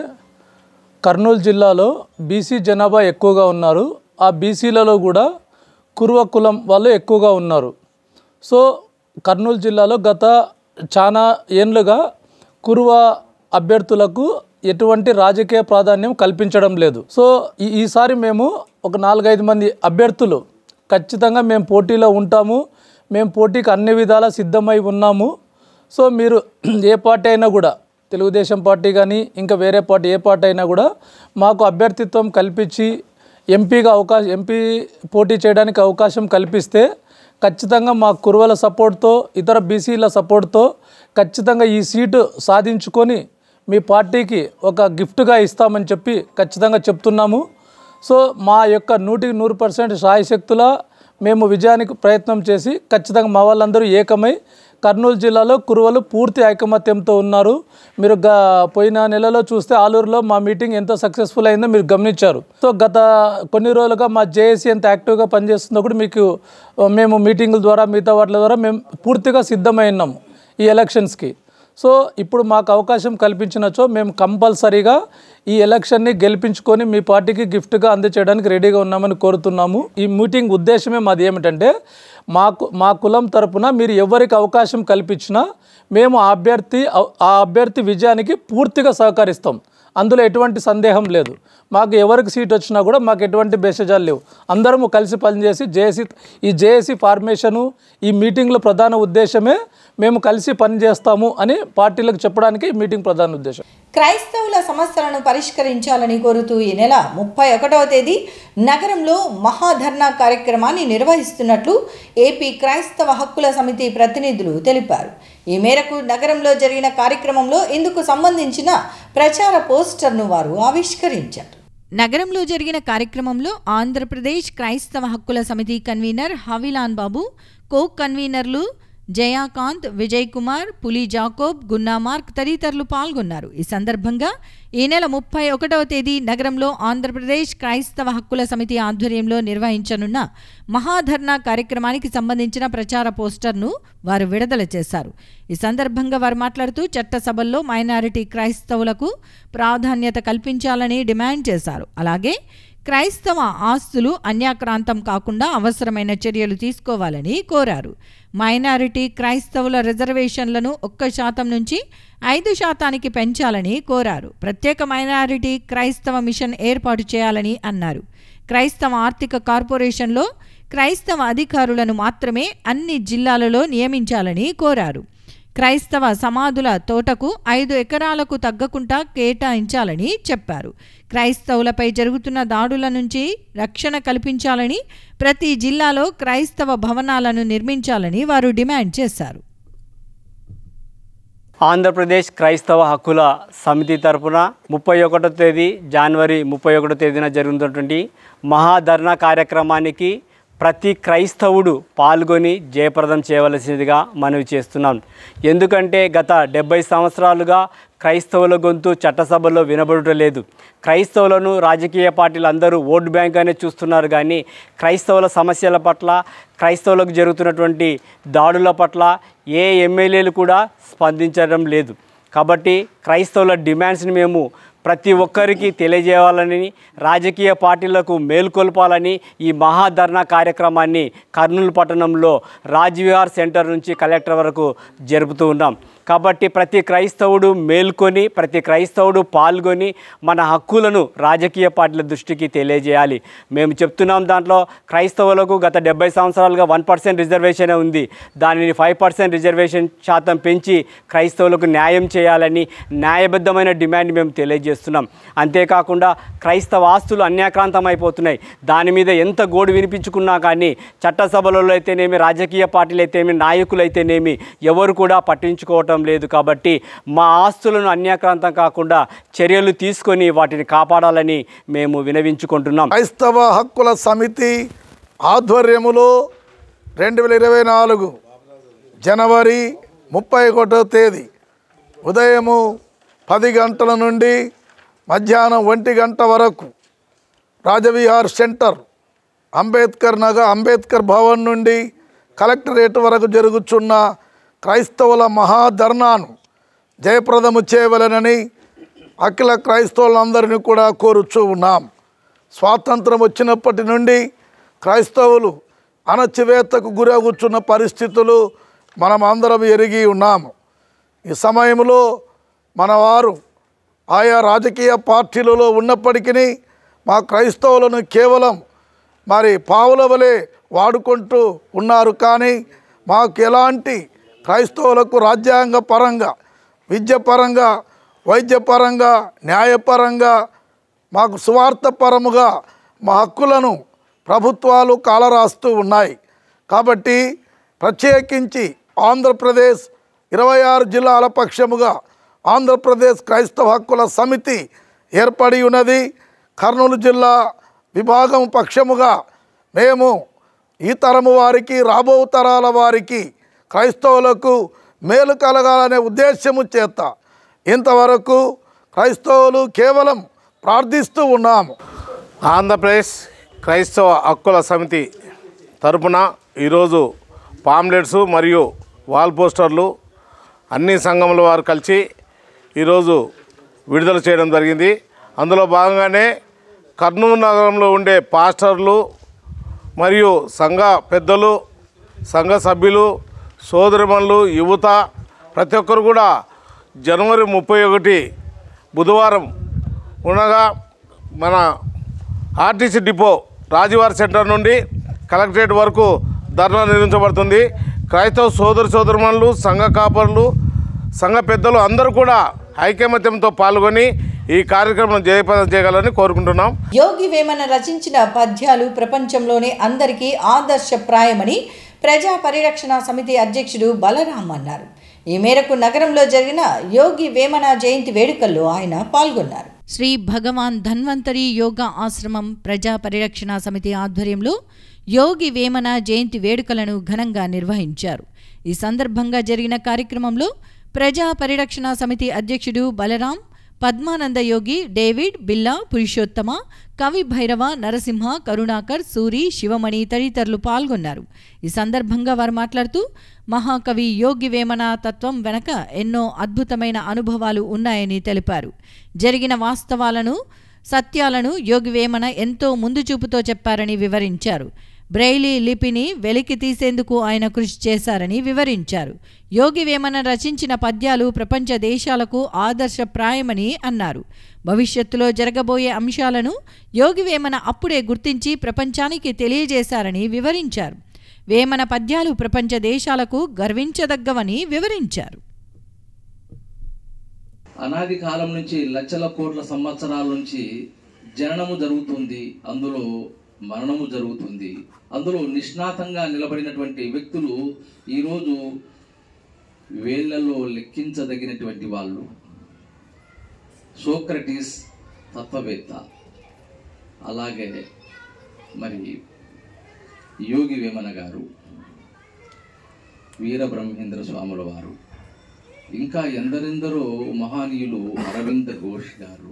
కర్నూలు జిల్లాలో బీసీ జనాభా ఎక్కువగా ఉన్నారు ఆ బీసీలలో కూడా కురువ కులం వాళ్ళు ఎక్కువగా ఉన్నారు సో కర్నూలు జిల్లాలో గత చాలా ఏండ్లుగా కురువ అభ్యర్థులకు ఎటువంటి రాజకీయ ప్రాధాన్యం కల్పించడం లేదు సో ఈ ఈసారి మేము ఒక నాలుగైదు మంది అభ్యర్థులు ఖచ్చితంగా మేము పోటీలో ఉంటాము మేము పోటీకి అన్ని విధాలా సిద్ధమై ఉన్నాము సో మీరు ఏ పార్టీ అయినా కూడా తెలుగుదేశం పార్టీ కానీ ఇంకా వేరే పార్టీ ఏ పార్టీ అయినా కూడా మాకు అభ్యర్థిత్వం కల్పించి ఎంపీగా అవకాశం ఎంపీ పోటీ చేయడానికి అవకాశం కల్పిస్తే ఖచ్చితంగా మా కురువల సపోర్ట్తో ఇతర బీసీల సపోర్ట్తో ఖచ్చితంగా ఈ సీటు సాధించుకొని మీ పార్టీకి ఒక గిఫ్ట్గా ఇస్తామని చెప్పి ఖచ్చితంగా చెప్తున్నాము సో మా యొక్క నూటికి నూరు పర్సెంట్ శాయశక్తుల మేము విజయానికి ప్రయత్నం చేసి ఖచ్చితంగా మా వాళ్ళందరూ ఏకమై కర్నూలు జిల్లాలో కురువలు పూర్తి ఐకమత్యంతో ఉన్నారు మీరు గా పోయిన నెలలో చూస్తే ఆలూరులో మా మీటింగ్ ఎంత సక్సెస్ఫుల్ అయిందో మీరు గమనించారు సో గత కొన్ని రోజులుగా మా జేఏసీ ఎంత యాక్టివ్గా పనిచేస్తుందో కూడా మీకు ఆ, మేము మీటింగుల ద్వారా మిగతా వాటి ద్వారా మేము పూర్తిగా సిద్ధమై ఉన్నాము ఈ ఎలక్షన్స్కి సో ఇప్పుడు మాకు అవకాశం కల్పించినచో మేము కంపల్సరీగా ఈ ఎలక్షన్ని గెలిపించుకొని మీ పార్టీకి గిఫ్ట్గా అందచేయడానికి రెడీగా ఉన్నామని కోరుతున్నాము ఈ మీటింగ్ ఉద్దేశమే మాది ఏమిటంటే మాకు మా కులం తరపున మీరు ఎవరికి అవకాశం కల్పించినా మేము ఆ అభ్యర్థి ఆ అభ్యర్థి విజయానికి పూర్తిగా సహకరిస్తాం అందులో ఎటువంటి సందేహం లేదు మాకు ఎవరికి సీట్ వచ్చినా కూడా మాకు ఎటువంటి బెసజాలు లేవు అందరము కలిసి పనిచేసి జేఏసీ ఈ జేఏసీ ఫార్మేషను ఈ మీటింగ్ల ప్రధాన ఉద్దేశమే మేము కలిసి పనిచేస్తాము అని పార్టీలకు చెప్పడానికి ఈ మీటింగ్ ప్రధాన ఉద్దేశం క్రైస్తవుల సమస్యలను పరిష్కరించాలని కోరుతూ ఈ నెల ముప్పై ఒకటవ తేదీ నగరంలో మహాధర్నా కార్యక్రమాన్ని నిర్వహిస్తున్నట్లు ఏపీ క్రైస్తవ హక్కుల సమితి ప్రతినిధులు తెలిపారు ఈ మేరకు నగరంలో జరిగిన కార్యక్రమంలో ఇందుకు సంబంధించిన ప్రచార పోస్టర్ను వారు ఆవిష్కరించారు నగరంలో జరిగిన కార్యక్రమంలో ఆంధ్రప్రదేశ్ క్రైస్తవ హక్కుల సమితి కన్వీనర్ హవిలాన్ బాబు కో కన్వీనర్లు జయాకాంత్ విజయ్ కుమార్ పులి జాకోబ్ గున్నా మార్క్ తదితరులు పాల్గొన్నారు ఈ సందర్భంగా ఈ నెల ముప్పై ఒకటవ తేదీ నగరంలో ఆంధ్రప్రదేశ్ క్రైస్తవ హక్కుల సమితి ఆధ్వర్యంలో నిర్వహించనున్న మహాధర్నా కార్యక్రమానికి సంబంధించిన ప్రచార పోస్టర్ను వారు విడుదల చేశారు ఈ సందర్భంగా వారు మాట్లాడుతూ చట్టసభల్లో మైనారిటీ క్రైస్తవులకు ప్రాధాన్యత కల్పించాలని డిమాండ్ చేశారు అలాగే క్రైస్తవ ఆస్తులు అన్యాక్రాంతం కాకుండా అవసరమైన చర్యలు తీసుకోవాలని కోరారు మైనారిటీ క్రైస్తవుల రిజర్వేషన్లను ఒక్క శాతం నుంచి ఐదు శాతానికి పెంచాలని కోరారు ప్రత్యేక మైనారిటీ క్రైస్తవ మిషన్ ఏర్పాటు చేయాలని అన్నారు క్రైస్తవ ఆర్థిక కార్పొరేషన్లో క్రైస్తవ అధికారులను మాత్రమే అన్ని జిల్లాలలో నియమించాలని కోరారు క్రైస్తవ సమాధుల తోటకు ఐదు ఎకరాలకు తగ్గకుండా కేటాయించాలని చెప్పారు క్రైస్తవులపై జరుగుతున్న దాడుల నుంచి రక్షణ కల్పించాలని ప్రతి జిల్లాలో క్రైస్తవ భవనాలను నిర్మించాలని వారు డిమాండ్ చేశారు ఆంధ్రప్రదేశ్ క్రైస్తవ హక్కుల సమితి తరపున ముప్పై ఒకటో తేదీ జనవరి ముప్పై ఒకటో తేదీన జరుగుతున్నటువంటి మహాధర్నా కార్యక్రమానికి ప్రతి క్రైస్తవుడు పాల్గొని జయప్రదం చేయవలసిందిగా మనవి చేస్తున్నాం ఎందుకంటే గత డెబ్బై సంవత్సరాలుగా క్రైస్తవుల గొంతు చట్టసభల్లో వినబడటం లేదు క్రైస్తవులను రాజకీయ పార్టీలు అందరూ ఓట్ బ్యాంక్ అనే చూస్తున్నారు కానీ క్రైస్తవుల సమస్యల పట్ల క్రైస్తవులకు జరుగుతున్నటువంటి దాడుల పట్ల ఏ ఎమ్మెల్యేలు కూడా స్పందించడం లేదు కాబట్టి క్రైస్తవుల డిమాండ్స్ని మేము ప్రతి ఒక్కరికి తెలియజేయాలని రాజకీయ పార్టీలకు మేల్కొల్పాలని ఈ మహాధర్నా కార్యక్రమాన్ని కర్నూలు పట్టణంలో రాజ్విహార్ సెంటర్ నుంచి కలెక్టర్ వరకు జరుపుతూ ఉన్నాం కాబట్టి ప్రతి క్రైస్తవుడు మేల్కొని ప్రతి క్రైస్తవుడు పాల్గొని మన హక్కులను రాజకీయ పార్టీల దృష్టికి తెలియజేయాలి మేము చెప్తున్నాం దాంట్లో క్రైస్తవులకు గత డెబ్బై సంవత్సరాలుగా వన్ పర్సెంట్ రిజర్వేషనే ఉంది దానిని ఫైవ్ పర్సెంట్ రిజర్వేషన్ శాతం పెంచి క్రైస్తవులకు న్యాయం చేయాలని న్యాయబద్ధమైన డిమాండ్ మేము తెలియజేస్తున్నాం అంతేకాకుండా క్రైస్తవ ఆస్తులు అన్యాక్రాంతం అయిపోతున్నాయి దాని మీద ఎంత గోడు వినిపించుకున్నా కానీ చట్టసభలలో అయితేనేమి రాజకీయ పార్టీలు అయితేనేమి నాయకులు అయితేనేమి ఎవరు కూడా పట్టించుకోవటం లేదు కాబట్టి మా ఆస్తులను అన్యాక్రాంతం కాకుండా చర్యలు తీసుకొని వాటిని కాపాడాలని మేము వినవించుకుంటున్నాం క్రైస్తవ హక్కుల సమితి ఆధ్వర్యములో రెండు వేల ఇరవై నాలుగు జనవరి ముప్పై ఒకటో తేదీ ఉదయము పది గంటల నుండి మధ్యాహ్నం ఒంటి గంట వరకు రాజవిహార్ సెంటర్ అంబేద్కర్ నగర్ అంబేద్కర్ భవన్ నుండి కలెక్టరేట్ వరకు జరుగుచున్న క్రైస్తవుల మహాధర్నాను జయప్రదము చేయవలెనని అఖిల క్రైస్తవులందరినీ కూడా కోరుచూ ఉన్నాం స్వాతంత్రం వచ్చినప్పటి నుండి క్రైస్తవులు అణచివేతకు గురగుచున్న పరిస్థితులు మనం అందరం ఎరిగి ఉన్నాము ఈ సమయంలో మన వారు ఆయా రాజకీయ పార్టీలలో ఉన్నప్పటికీ మా క్రైస్తవులను కేవలం మరి పావుల వలె వాడుకుంటూ ఉన్నారు కానీ మాకు ఎలాంటి క్రైస్తవులకు రాజ్యాంగ పరంగా విద్యపరంగా వైద్యపరంగా న్యాయపరంగా మాకు స్వార్థపరముగా మా హక్కులను ప్రభుత్వాలు కాలరాస్తూ ఉన్నాయి కాబట్టి ప్రత్యేకించి ఆంధ్రప్రదేశ్ ఇరవై ఆరు జిల్లాల పక్షముగా ఆంధ్రప్రదేశ్ క్రైస్తవ హక్కుల సమితి ఏర్పడి ఉన్నది కర్నూలు జిల్లా విభాగం పక్షముగా మేము ఈ తరము వారికి రాబో తరాల వారికి క్రైస్తవులకు మేలు కలగాలనే ఉద్దేశము చేత ఇంతవరకు క్రైస్తవులు కేవలం ప్రార్థిస్తూ ఉన్నాము ఆంధ్రప్రదేశ్ క్రైస్తవ హక్కుల సమితి తరపున ఈరోజు పాంప్లెట్స్ మరియు వాల్ పోస్టర్లు అన్ని సంఘముల వారు కలిసి ఈరోజు విడుదల చేయడం జరిగింది అందులో భాగంగానే కర్నూలు నగరంలో ఉండే పాస్టర్లు మరియు సంఘ పెద్దలు సంఘ సభ్యులు సోదరిమణులు యువత ప్రతి ఒక్కరు కూడా జనవరి ముప్పై ఒకటి బుధవారం ఉండగా మన ఆర్టీసీ డిపో రాజువారి సెంటర్ నుండి కలెక్టరేట్ వరకు ధర్నా నిర్వహించబడుతుంది క్రైస్తవ సోదర సోదరుమణులు సంఘ కాపరులు సంఘ పెద్దలు అందరూ కూడా ఐకమత్యంతో పాల్గొని ఈ కార్యక్రమం జయప్రదం చేయగలని కోరుకుంటున్నాం యోగి వేమన రచించిన పద్యాలు ప్రపంచంలోనే అందరికీ ఆదర్శప్రాయమని ప్రజా పరిరక్షణ సమితి అధ్యక్షుడు బలరాం అన్నారు ఈ మేరకు నగరంలో జరిగిన యోగి వేమన జయంతి వేడుకల్లో ఆయన పాల్గొన్నారు శ్రీ భగవాన్ ధన్వంతరి యోగా ఆశ్రమం ప్రజా పరిరక్షణ సమితి ఆధ్వర్యంలో యోగి వేమన జయంతి వేడుకలను ఘనంగా నిర్వహించారు ఈ సందర్భంగా జరిగిన కార్యక్రమంలో ప్రజా పరిరక్షణ సమితి అధ్యక్షుడు బలరాం పద్మానంద యోగి డేవిడ్ బిల్లా పురుషోత్తమ కవి భైరవ నరసింహ కరుణాకర్ సూరి శివమణి తదితరులు పాల్గొన్నారు ఈ సందర్భంగా వారు మాట్లాడుతూ మహాకవి యోగి వేమన తత్వం వెనక ఎన్నో అద్భుతమైన అనుభవాలు ఉన్నాయని తెలిపారు జరిగిన వాస్తవాలను సత్యాలను యోగి వేమన ఎంతో ముందు చూపుతో చెప్పారని వివరించారు బ్రెయిలీ లిపిని వెలికి తీసేందుకు ఆయన కృషి చేశారని వివరించారు యోగి వేమన రచించిన పద్యాలు ప్రపంచ దేశాలకు ఆదర్శప్రాయమని అన్నారు భవిష్యత్తులో జరగబోయే అంశాలను యోగి వేమన అప్పుడే గుర్తించి ప్రపంచానికి తెలియజేశారని వివరించారు వేమన పద్యాలు ప్రపంచ దేశాలకు గర్వించదగ్గవని వివరించారు అనాది కాలం నుంచి లక్షల కోట్ల సంవత్సరాల నుంచి జననము జరుగుతుంది అందులో మరణము జరుగుతుంది అందులో నిష్ణాతంగా నిలబడినటువంటి వ్యక్తులు ఈరోజు వేళ్లలో లెక్కించదగినటువంటి వాళ్ళు సోక్రటీస్ తత్వవేత్త అలాగే మరి యోగి వేమన గారు వీరబ్రహ్మేంద్ర స్వాముల వారు ఇంకా ఎందరెందరో మహానీయులు అరవింద ఘోష్ గారు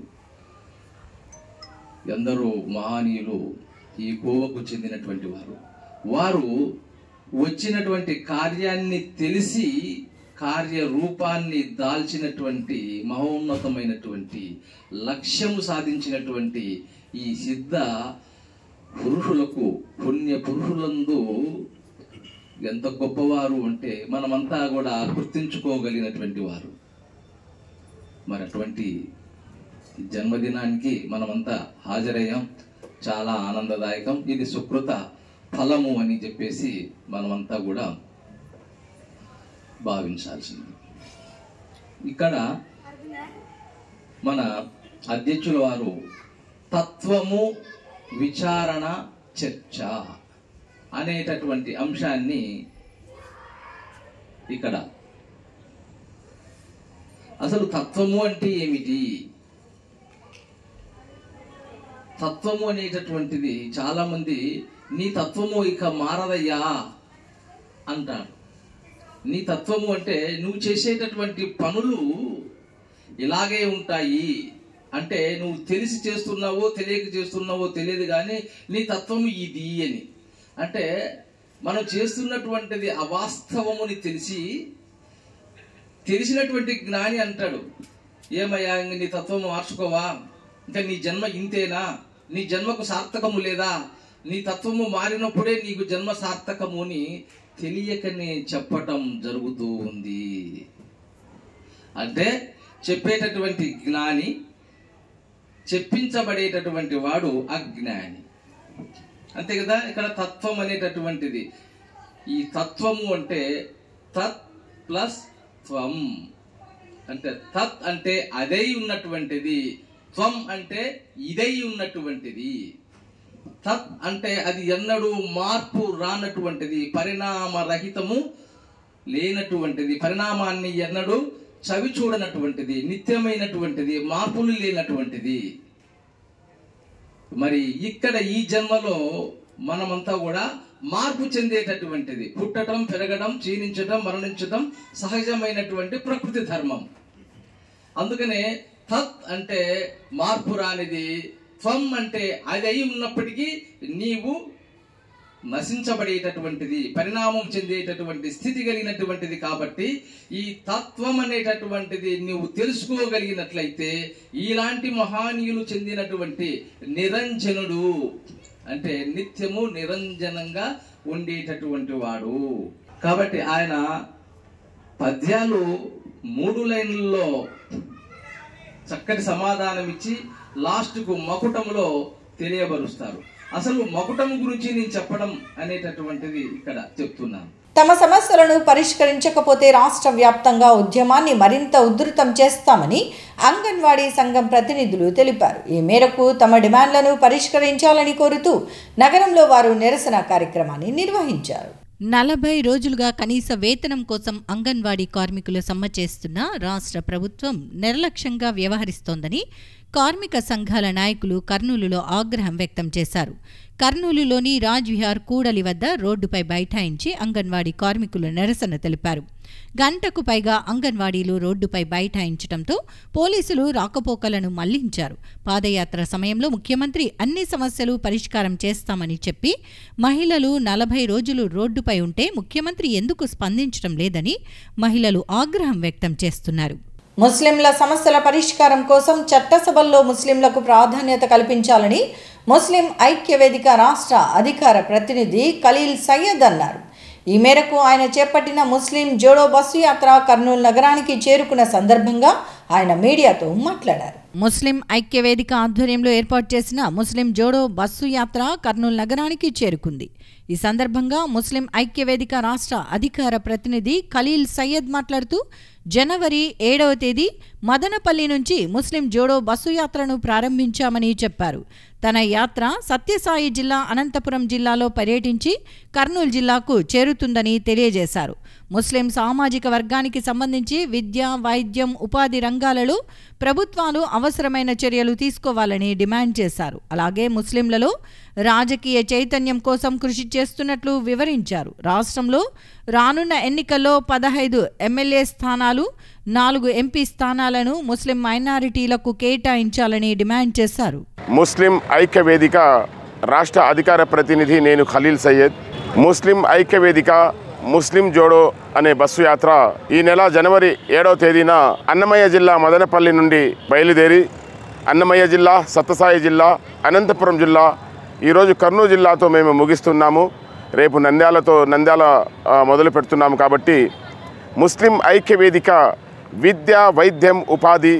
ఎందరో మహానీయులు ఈ కోవకు చెందినటువంటి వారు వారు వచ్చినటువంటి కార్యాన్ని తెలిసి కార్యరూపాన్ని దాల్చినటువంటి మహోన్నతమైనటువంటి లక్ష్యము సాధించినటువంటి ఈ సిద్ధ పురుషులకు పుణ్య పురుషులందు ఎంత గొప్పవారు అంటే మనమంతా కూడా గుర్తించుకోగలిగినటువంటి వారు మరి అటువంటి జన్మదినానికి మనమంతా హాజరయ్యాం చాలా ఆనందదాయకం ఇది సుకృత ఫలము అని చెప్పేసి మనమంతా కూడా భావించాల్సింది ఇక్కడ మన అధ్యక్షుల వారు తత్వము విచారణ చర్చ అనేటటువంటి అంశాన్ని ఇక్కడ అసలు తత్వము అంటే ఏమిటి తత్వము అనేటటువంటిది చాలా మంది నీ తత్వము ఇక మారదయ్యా అంటాడు నీ తత్వము అంటే నువ్వు చేసేటటువంటి పనులు ఇలాగే ఉంటాయి అంటే నువ్వు తెలిసి చేస్తున్నావో తెలియక చేస్తున్నావో తెలియదు కానీ నీ తత్వము ఇది అని అంటే మనం చేస్తున్నటువంటిది అవాస్తవముని తెలిసి తెలిసినటువంటి జ్ఞాని అంటాడు ఏమయ్యా ఇంక నీ తత్వం మార్చుకోవా ఇంకా నీ జన్మ ఇంతేనా నీ జన్మకు సార్థకము లేదా నీ తత్వము మారినప్పుడే నీకు జన్మ సార్థకము అని తెలియకనే చెప్పటం జరుగుతూ ఉంది అంటే చెప్పేటటువంటి జ్ఞాని చెప్పించబడేటటువంటి వాడు అజ్ఞాని అంతే కదా ఇక్కడ తత్వం అనేటటువంటిది ఈ తత్వము అంటే తత్ ప్లస్ త్వం అంటే తత్ అంటే అదై ఉన్నటువంటిది త్వం అంటే ఇదై ఉన్నటువంటిది తత్ అంటే అది ఎన్నడూ మార్పు రానటువంటిది పరిణామ రహితము లేనటువంటిది పరిణామాన్ని ఎన్నడూ చవి చూడనటువంటిది నిత్యమైనటువంటిది మార్పులు లేనటువంటిది మరి ఇక్కడ ఈ జన్మలో మనమంతా కూడా మార్పు చెందేటటువంటిది పుట్టడం పెరగడం క్షీణించడం మరణించడం సహజమైనటువంటి ప్రకృతి ధర్మం అందుకనే తత్ అంటే మార్పు రానిది త్వం అంటే అది అయి ఉన్నప్పటికీ నీవు నశించబడేటటువంటిది పరిణామం చెందేటటువంటి స్థితి కలిగినటువంటిది కాబట్టి ఈ తత్వం అనేటటువంటిది నువ్వు తెలుసుకోగలిగినట్లయితే ఇలాంటి మహానీయులు చెందినటువంటి నిరంజనుడు అంటే నిత్యము నిరంజనంగా ఉండేటటువంటి వాడు కాబట్టి ఆయన పద్యాలు మూడు లైన్లలో చక్కటి సమాధానం ఇచ్చి లాస్ట్కు మకుటములో తెలియబరుస్తారు అసలు మకుటము గురించి నేను చెప్పడం అనేటటువంటిది ఇక్కడ చెప్తున్నాను తమ సమస్యలను పరిష్కరించకపోతే రాష్ట్ర వ్యాప్తంగా ఉద్యమాన్ని మరింత ఉధృతం చేస్తామని అంగన్వాడీ సంఘం ప్రతినిధులు తెలిపారు ఈ మేరకు తమ డిమాండ్లను పరిష్కరించాలని కోరుతూ నగరంలో వారు నిరసన కార్యక్రమాన్ని నిర్వహించారు నలభై రోజులుగా కనీస వేతనం కోసం అంగన్వాడీ కార్మికులు సమ్మె చేస్తున్న రాష్ట్ర ప్రభుత్వం నిర్లక్ష్యంగా వ్యవహరిస్తోందని కార్మిక సంఘాల నాయకులు కర్నూలులో ఆగ్రహం వ్యక్తం చేశారు కర్నూలులోని రాజ్ విహార్ కూడలి వద్ద రోడ్డుపై బైఠాయించి అంగన్వాడీ కార్మికులు నిరసన తెలిపారు గంటకు పైగా అంగన్వాడీలు రోడ్డుపై బైఠాయించడంతో పోలీసులు రాకపోకలను మళ్లించారు పాదయాత్ర సమయంలో ముఖ్యమంత్రి అన్ని సమస్యలు పరిష్కారం చేస్తామని చెప్పి మహిళలు నలభై రోజులు రోడ్డుపై ఉంటే ముఖ్యమంత్రి ఎందుకు స్పందించడం లేదని మహిళలు ఆగ్రహం వ్యక్తం చేస్తున్నారు ముస్లింల సమస్యల పరిష్కారం కోసం చట్టసభల్లో ముస్లింలకు ప్రాధాన్యత కల్పించాలని ముస్లిం ఐక్య వేదిక రాష్ట్ర అధికార ప్రతినిధి ఖలీల్ సయ్యద్ అన్నారు ఈ మేరకు ఆయన చేపట్టిన ముస్లిం జోడో బస్సు యాత్ర కర్నూలు నగరానికి చేరుకున్న సందర్భంగా ఆయన మీడియాతో మాట్లాడారు ముస్లిం ఐక్యవేదిక ఆధ్వర్యంలో ఏర్పాటు చేసిన ముస్లిం జోడో బస్సు యాత్ర కర్నూలు నగరానికి చేరుకుంది ఈ సందర్భంగా ముస్లిం ఐక్యవేదిక రాష్ట్ర అధికార ప్రతినిధి ఖలీల్ సయ్యద్ మాట్లాడుతూ జనవరి ఏడవ తేదీ మదనపల్లి నుంచి ముస్లిం జోడో బస్సు యాత్రను ప్రారంభించామని చెప్పారు తన యాత్ర సత్యసాయి జిల్లా అనంతపురం జిల్లాలో పర్యటించి కర్నూలు జిల్లాకు చేరుతుందని తెలియజేశారు ముస్లిం సామాజిక వర్గానికి సంబంధించి విద్య వైద్యం ఉపాధి రంగాలలో ప్రభుత్వాలు అవసరమైన చర్యలు తీసుకోవాలని డిమాండ్ చేశారు అలాగే ముస్లింలలో రాజకీయ చైతన్యం కోసం కృషి చేస్తున్నట్లు వివరించారు రాష్ట్రంలో రానున్న ఎన్నికల్లో పదహైదు ఎమ్మెల్యే స్థానాలు నాలుగు ఎంపీ స్థానాలను ముస్లిం మైనారిటీలకు కేటాయించాలని డిమాండ్ చేశారు ముస్లిం ఐక్య వేదిక రాష్ట్ర అధికార ప్రతినిధి నేను ఖలీల్ సయ్యద్ ముస్లిం ఐక్య వేదిక ముస్లిం జోడో అనే బస్సు యాత్ర ఈ నెల జనవరి ఏడవ తేదీన అన్నమయ్య జిల్లా మదనపల్లి నుండి బయలుదేరి అన్నమయ్య జిల్లా సత్తసాయి జిల్లా అనంతపురం జిల్లా ఈరోజు కర్నూలు జిల్లాతో మేము ముగిస్తున్నాము రేపు నంద్యాలతో నంద్యాల ఆ, మొదలు పెడుతున్నాము కాబట్టి ముస్లిం ఐక్య వేదిక విద్య వైద్యం ఉపాధి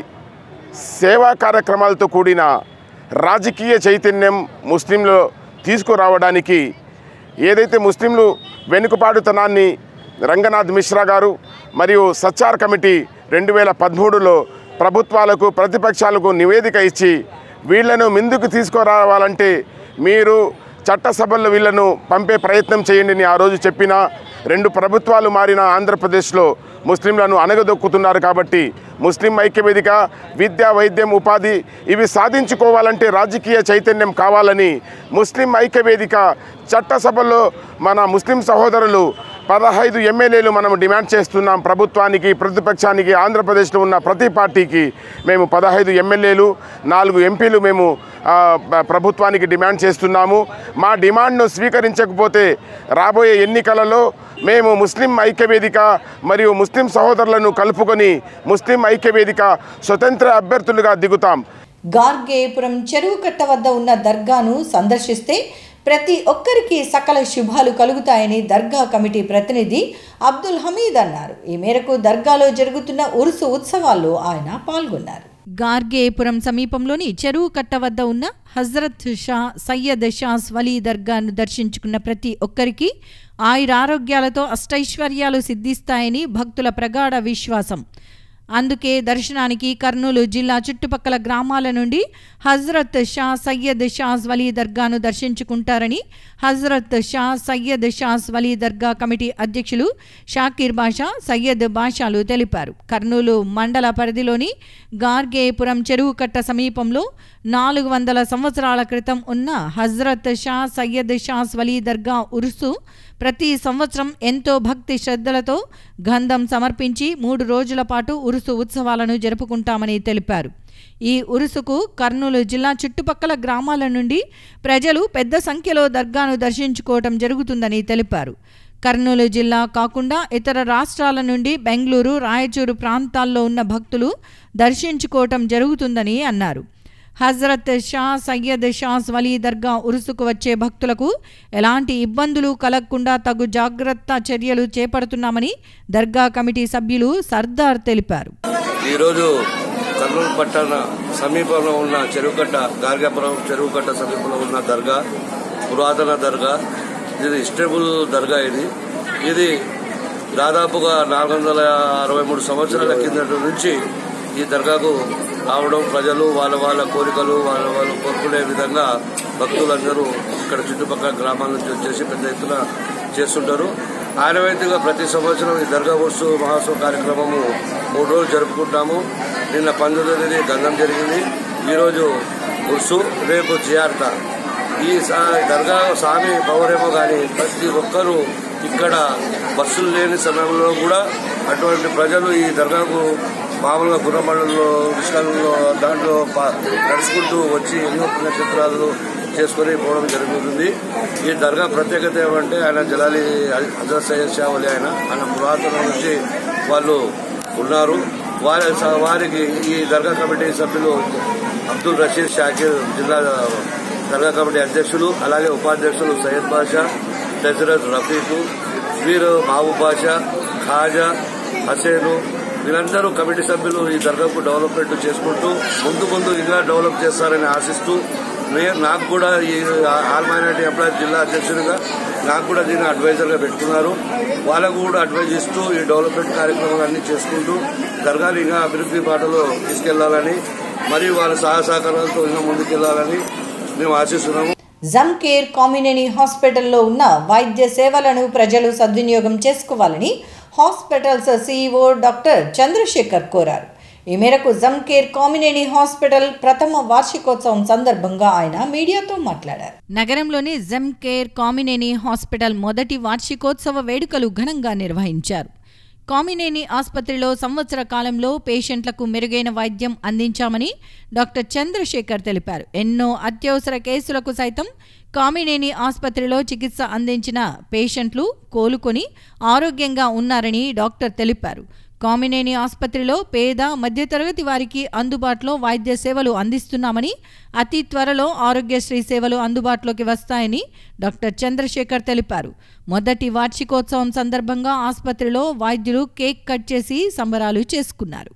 సేవా కార్యక్రమాలతో కూడిన రాజకీయ చైతన్యం ముస్లింలో తీసుకురావడానికి ఏదైతే ముస్లింలు వెనుకబాటుతనాన్ని రంగనాథ్ మిశ్రా గారు మరియు సచ్చార్ కమిటీ రెండు వేల పదమూడులో ప్రభుత్వాలకు ప్రతిపక్షాలకు నివేదిక ఇచ్చి వీళ్లను ముందుకు తీసుకురావాలంటే మీరు చట్టసభల్లో వీళ్లను పంపే ప్రయత్నం చేయండి అని ఆ రోజు చెప్పిన రెండు ప్రభుత్వాలు మారిన ఆంధ్రప్రదేశ్లో ముస్లింలను అణగదొక్కుతున్నారు కాబట్టి ముస్లిం ఐక్యవేదిక విద్య వైద్యం ఉపాధి ఇవి సాధించుకోవాలంటే రాజకీయ చైతన్యం కావాలని ముస్లిం ఐక్యవేదిక చట్టసభల్లో మన ముస్లిం సహోదరులు పదహైదు ఎమ్మెల్యేలు మనం డిమాండ్ చేస్తున్నాం ప్రభుత్వానికి ప్రతిపక్షానికి ఆంధ్రప్రదేశ్లో ఉన్న ప్రతి పార్టీకి మేము పదహైదు ఎమ్మెల్యేలు నాలుగు ఎంపీలు మేము ఆ, ప- ప్రభుత్వానికి డిమాండ్ చేస్తున్నాము మా డిమాండ్ను స్వీకరించకపోతే రాబోయే ఎన్నికలలో మేము ముస్లిం ఐక్యవేదిక మరియు ముస్లిం సహోదరులను కలుపుకొని ముస్లిం ఐక్యవేదిక స్వతంత్ర అభ్యర్థులుగా దిగుతాం గార్గేపురం చెరువు కట్ట వద్ద ఉన్న దర్గాను సందర్శిస్తే ప్రతి ఒక్కరికి సకల శుభాలు కలుగుతాయని దర్గా కమిటీ ప్రతినిధి అబ్దుల్ హమీద్ అన్నారు ఈ మేరకు దర్గాలో జరుగుతున్న ఉరుసు ఉత్సవాల్లో ఆయన పాల్గొన్నారు గార్గేపురం సమీపంలోని చెరువు కట్ట వద్ద ఉన్న హజరత్ షా సయ్యద్ షాస్ వలీ దర్గాను దర్శించుకున్న ప్రతి ఒక్కరికి ఆయురారోగ్యాలతో అష్టైశ్వర్యాలు సిద్ధిస్తాయని భక్తుల ప్రగాఢ విశ్వాసం అందుకే దర్శనానికి కర్నూలు జిల్లా చుట్టుపక్కల గ్రామాల నుండి హజరత్ షా సయ్యద్ షాస్ వలీ దర్గాను దర్శించుకుంటారని హజరత్ షా సయ్యద్ షాస్ వలీ దర్గా కమిటీ అధ్యక్షులు షాకీర్ బాషా సయ్యద్ బాషాలు తెలిపారు కర్నూలు మండల పరిధిలోని గార్గేపురం చెరువు కట్ట సమీపంలో నాలుగు వందల సంవత్సరాల క్రితం ఉన్న హజరత్ షా సయ్యద్ షాస్ వలీ దర్గా ఉరుసు ప్రతి సంవత్సరం ఎంతో భక్తి శ్రద్ధలతో గంధం సమర్పించి మూడు రోజుల పాటు ఉరుసు ఉత్సవాలను జరుపుకుంటామని తెలిపారు ఈ ఉరుసుకు కర్నూలు జిల్లా చుట్టుపక్కల గ్రామాల నుండి ప్రజలు పెద్ద సంఖ్యలో దర్గాను దర్శించుకోవటం జరుగుతుందని తెలిపారు కర్నూలు జిల్లా కాకుండా ఇతర రాష్ట్రాల నుండి బెంగళూరు రాయచూరు ప్రాంతాల్లో ఉన్న భక్తులు దర్శించుకోవటం జరుగుతుందని అన్నారు హజరత్ షా సయ్యద్ షాస్ వలీ దర్గా ఉరుసుకు వచ్చే భక్తులకు ఎలాంటి ఇబ్బందులు కలగకుండా తగు జాగ్రత్త చర్యలు చేపడుతున్నామని దర్గా కమిటీ సభ్యులు సర్దార్ తెలిపారు ఈరోజు కర్నూలు పట్టణ సమీపంలో ఉన్న చెరువుకట్ట గార్గాపురం చెరువుకట్ట సమీపంలో ఉన్న దర్గా పురాతన దర్గా ఇది హిస్టబుల్ దర్గా ఇది ఇది దాదాపుగా నాలుగు వందల అరవై మూడు సంవత్సరాల కిందటి నుంచి ఈ దర్గాకు రావడం ప్రజలు వాళ్ళ వాళ్ళ కోరికలు వాళ్ళ వాళ్ళు కోరుకునే విధంగా భక్తులందరూ ఇక్కడ చుట్టుపక్కల గ్రామాల నుంచి వచ్చేసి పెద్ద ఎత్తున చేస్తుంటారు ఆనవాయితీగా ప్రతి సంవత్సరం ఈ దర్గా ఉత్సవ మహోత్సవ కార్యక్రమము మూడు రోజులు జరుపుకుంటాము నిన్న పంతొమ్మిదో తేదీ గంధం జరిగింది ఈరోజు ఉర్సు రేపు జియార్త ఈ సా- దర్గా స్వామి పౌరేమో కానీ ప్రతి ఒక్కరూ ఇక్కడ బస్సులు లేని సమయంలో కూడా అటువంటి ప్రజలు ఈ దర్గాకు మామూలుగా గుర్రబండల్లో రిక్షాలలో దాంట్లో ప- నడుచుకుంటూ వచ్చి ఎన్నో పుణ్యక్షేత్రాలు చేసుకొని పోవడం జరుగుతుంది ఈ దర్గా ప్రత్యేకత ఏమంటే ఆయన జలాలి హజరత్ సయ్యద్ షా వలి ఆయన ఆయన పురాతన నుంచి వాళ్ళు ఉన్నారు వారి వారికి ఈ దర్గా కమిటీ సభ్యులు అబ్దుల్ రషీద్ షాకీర్ జిల్లా దర్గా కమిటీ అధ్యక్షులు అలాగే ఉపాధ్యక్షులు సయ్యద్ బాషా హజరత్ రఫీకు వీరు మహబూబ్ బాషా ఖాజా హసేను వీళ్ళందరూ కమిటీ సభ్యులు ఈ దర్గాకు డెవలప్మెంట్ చేసుకుంటూ ముందు ముందు ఇంకా డెవలప్ చేస్తారని ఆశిస్తూ మే- నాకు కూడా ఈ ఆల్ మైనార్టీ ఎంప్లాయీస్ జిల్లా అధ్యక్షుడిగా నాకు కూడా దీన్ని అడ్వైజర్గా పెట్టుకున్నారు వాళ్ళకు కూడా అడ్వైజ్ ఇస్తూ ఈ డెవలప్మెంట్ కార్యక్రమాలన్నీ చేసుకుంటూ దర్గాని ఇంకా అభివృద్ధి బాటలో తీసుకెళ్లాలని మరియు వాళ్ళ సహాయ సహకారాలతో ఇంకా ముందుకెళ్లాలని మేము ఆశిస్తున్నాము జమ్కేర్ కామినేని హాస్పిటల్లో ఉన్న వైద్య సేవలను ప్రజలు సద్వినియోగం చేసుకోవాలని హాస్పిటల్స్ సీఈఓ డాక్టర్ చంద్రశేఖర్ కోరారు ఈ మేరకు జమ్కేర్ కామినేని హాస్పిటల్ ప్రథమ వార్షికోత్సవం సందర్భంగా ఆయన మీడియాతో మాట్లాడారు నగరంలోని జెమ్ కేర్ కామినేని హాస్పిటల్ మొదటి వార్షికోత్సవ వేడుకలు ఘనంగా నిర్వహించారు కామినేని ఆసుపత్రిలో సంవత్సర కాలంలో పేషెంట్లకు మెరుగైన వైద్యం అందించామని డాక్టర్ చంద్రశేఖర్ తెలిపారు ఎన్నో అత్యవసర కేసులకు సైతం కామినేని ఆసుపత్రిలో చికిత్స అందించిన పేషెంట్లు కోలుకొని ఆరోగ్యంగా ఉన్నారని డాక్టర్ తెలిపారు కామినేని ఆసుపత్రిలో పేద మధ్యతరగతి వారికి అందుబాటులో వైద్య సేవలు అందిస్తున్నామని అతి త్వరలో ఆరోగ్యశ్రీ సేవలు అందుబాటులోకి వస్తాయని డాక్టర్ చంద్రశేఖర్ తెలిపారు మొదటి వార్షికోత్సవం సందర్భంగా ఆసుపత్రిలో వైద్యులు కేక్ కట్ చేసి సంబరాలు చేసుకున్నారు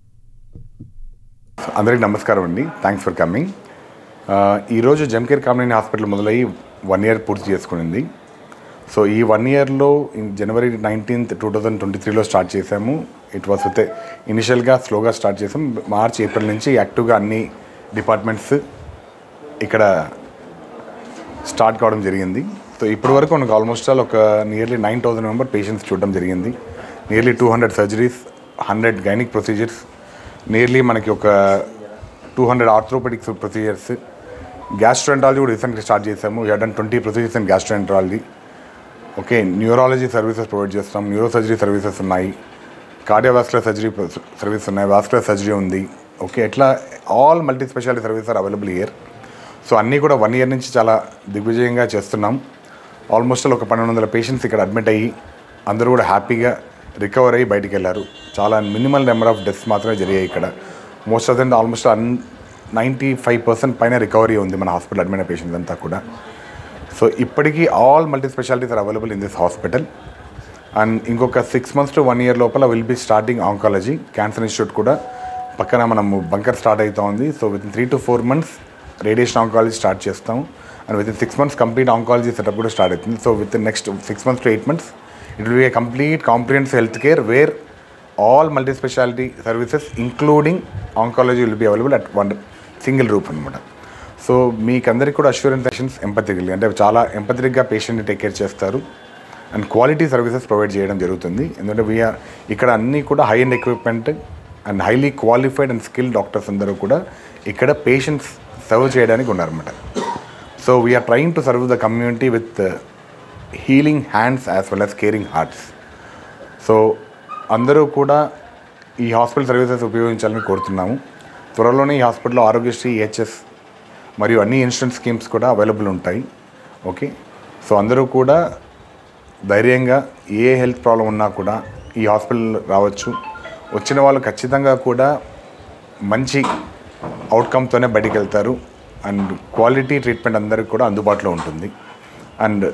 అందరికీ నమస్కారం అండి థ్యాంక్స్ ఫర్ కమింగ్ ఈరోజు జమ్కేర్ కామినేని హాస్పిటల్ మొదలయ్యి వన్ ఇయర్ పూర్తి చేసుకునింది సో ఈ వన్ ఇయర్లో January nineteenth two thousand twenty త్రీలో స్టార్ట్ చేసాము ఇట్ వాస్ విత్ ఇనిషియల్గా స్లోగా స్టార్ట్ చేసాం మార్చ్ ఏప్రిల్ నుంచి యాక్టివ్గా అన్ని డిపార్ట్మెంట్స్ ఇక్కడ స్టార్ట్ కావడం జరిగింది సో ఇప్పటి వరకు మనకు ఆల్మోస్ట్ ఆల్ ఒక nearly nine thousand member patients చూడడం జరిగింది nearly two hundred surgeries hundred gynaec procedures nearly మనకి ఒక two hundred orthopaedics procedures gastroenterology కూడా రీసెంట్గా స్టార్ట్ చేసాము we done twenty procedures and gastroenterology okay neurology services provide చేస్తాం neuro surgery services ఉన్నాయి cardiovascular surgery service ఉన్నాయి వాస్కులర్ సర్జరీ ఉంది okay ఎట్లా all multi speciality service are available year so అన్నీ కూడా వన్ ఇయర్ నుంచి చాలా దిగ్విజయంగా చేస్తున్నాం ఆల్మోస్ట్ ఒక పన్నెండు వందల పేషెంట్స్ ఇక్కడ అడ్మిట్ అయ్యి అందరూ కూడా హ్యాపీగా రికవర్ అయ్యి బయటికి వెళ్ళారు చాలా మినిమల్ నెంబర్ ఆఫ్ డెత్స్ మాత్రమే జరిగాయి ఇక్కడ మోస్ట్ ఆఫ్ దెన్ ఆల్మోస్ట్ అన్ నైంటీ ఫైవ్ పర్సెంట్ పైన రికవరీ ఉంది మన హాస్పిటల్ అడ్మిట్ అయిన పేషెంట్స్ అంతా కూడా సో ఇప్పటికీ all multi specialities are available in this hospital and ఇంకొక six months to one year లోపల will be starting oncology cancer institute కూడా పక్కన మనము బంకర్ స్టార్ట్ అవుతా ఉంది so with three to four months radiation oncology start చేస్తాం and with six months complete oncology setup కూడా start అవుతుంది so with next six months to eight months it will be a complete comprehensive health care wear all multi speciality services including oncology will be available at one single roof అనమాట so మీకు అందరికీ కూడా assurance sessions ఎంపతికల్ అంటే చాలా ఎంపతిక్గా పేషెంట్ని take care చేస్తారు and quality services provide చేయడం జరుగుతుంది ఎందుకంటే వీఆర్ ఇక్కడ అన్నీ కూడా high and equipment and highly qualified and skill doctors అందరూ కూడా ఇక్కడ పేషెంట్స్ సర్వ్ చేయడానికి ఉన్నారన్నమాట so we are trying to serve the community with healing hands as well as caring hearts so అందరూ కూడా ఈ హాస్పిటల్ సర్వీసెస్ ఉపయోగించాలని కోరుతున్నాము త్వరలోనే ఈ హాస్పిటల్లో ఆరోగ్యశ్రీ ఈహెచ్ఎస్ మరియు అన్ని ఇన్సూరెన్స్ స్కీమ్స్ కూడా అవైలబుల్ ఉంటాయి ఓకే సో అందరూ కూడా ధైర్యంగా ఏ హెల్త్ ప్రాబ్లం ఉన్నా కూడా ఈ హాస్పిటల్ రావచ్చు వచ్చిన వాళ్ళు ఖచ్చితంగా కూడా మంచి అవుట్కమ్తోనే బయటికి వెళ్తారు అండ్ క్వాలిటీ ట్రీట్మెంట్ అందరికి కూడా అందుబాటులో ఉంటుంది అండ్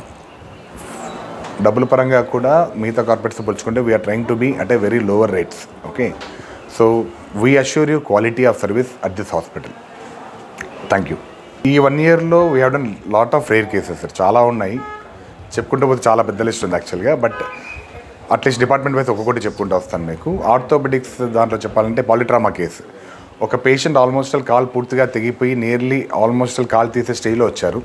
డబ్బుల పరంగా కూడా మిగతా కార్పొరేట్స్ పోల్చుకుంటే we are trying to be at a very lower rates okay so we assure you quality of service at this hospital thank you ఈ వన్ ఇయర్లో we have done lot of rare cases sir చాలా ఉన్నాయి చెప్పుకుంటూ పోతే చాలా పెద్ద list ఉంది యాక్చువల్గా బట్ అట్లీస్ట్ డిపార్ట్మెంట్ వైజ్ ఒక్కొక్కటి చెప్పుకుంటూ వస్తాను మీకు ఆర్థోపెడిక్స్ దాంట్లో చెప్పాలంటే పాలిట్రామా కేసు ఒక పేషెంట్ ఆల్మోస్ట్ కాల్ పూర్తిగా తెగిపోయి నియర్లీ ఆల్మోస్ట్ కాల్ తీసే స్టేజ్లో వచ్చారు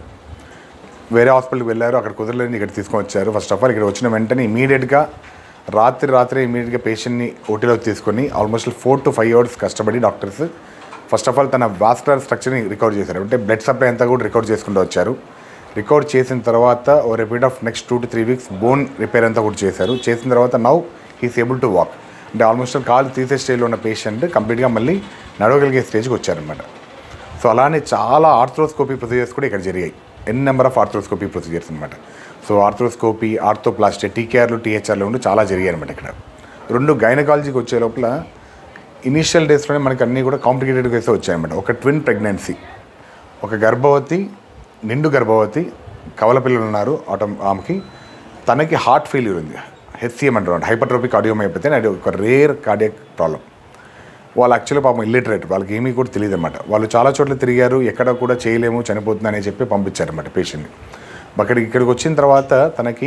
వేరే హాస్పిటల్కి వెళ్ళారు అక్కడ కుదరలేని ఇక్కడ తీసుకొని వచ్చారు ఫస్ట్ ఆఫ్ ఆల్ ఇక్కడ వచ్చిన వెంటనే ఇమీడియట్గా రాత్రి రాత్రి ఇమీడియట్గా పేషెంట్ని ఓటీలోకి తీసుకొని almost four to five hours కష్టపడి డాక్టర్స్ ఫస్ట్ ఆఫ్ ఆల్ తన వాస్కులర్ స్ట్రక్చర్ని రికవర్ చేశారు అంటే బ్లడ్ సప్లై అంతా కూడా రికవర్ చేసుకుంటూ వచ్చారు రికవర్ చేసిన తర్వాత ఓ repeat of next two to three weeks bone repair అంతా కూడా చేశారు చేసిన తర్వాత now he's able to walk అంటే ఆల్మోస్ట్ కాలు తీసే స్టేజ్లో ఉన్న పేషెంట్ కంప్లీట్గా మళ్ళీ నడవగలిగే స్టేజ్కి వచ్చారనమాట సో అలానే చాలా ఆర్థ్రోస్కోపీ ప్రొసీజర్స్ కూడా ఇక్కడ జరిగాయి n number of arthroscopy procedures అనమాట సో ఆర్థ్రోస్కోపీ ఆర్థోప్లాస్టీ టీకేఆర్లు టీహెచ్ఆర్లు ఉండి చాలా జరిగాయి అనమాట ఇక్కడ రెండు గైనకాలజీకి వచ్చే లోపల ఇనీషియల్ డేస్లోనే మనకి అన్నీ కూడా కాంప్లికేటెడ్ కేసే వచ్చాయన్నమాట ఒక ట్విన్ ప్రెగ్నెన్సీ ఒక గర్భవతి నిండు గర్భవతి కవల పిల్లలు ఉన్నారు ఆటో ఆమెకి తనకి హార్ట్ ఫెయిల్యూర్ ఉంది హెచ్సిఎం అంటారు హైపర్ట్రోపిక్ కార్డియోమైపోతే అది ఒక రేర్ కార్డియక్ ప్రాబ్లం వాళ్ళు యాక్చువల్లీ పాపం ఇల్లిటరేట్ వాళ్ళకి ఏమీ కూడా తెలియదు అనమాట వాళ్ళు చాలా చోట్ల తిరిగారు ఎక్కడ కూడా చేయలేము చనిపోతుందని చెప్పి పంపించారన్నమాట పేషెంట్ని అక్కడికి ఇక్కడికి వచ్చిన తర్వాత తనకి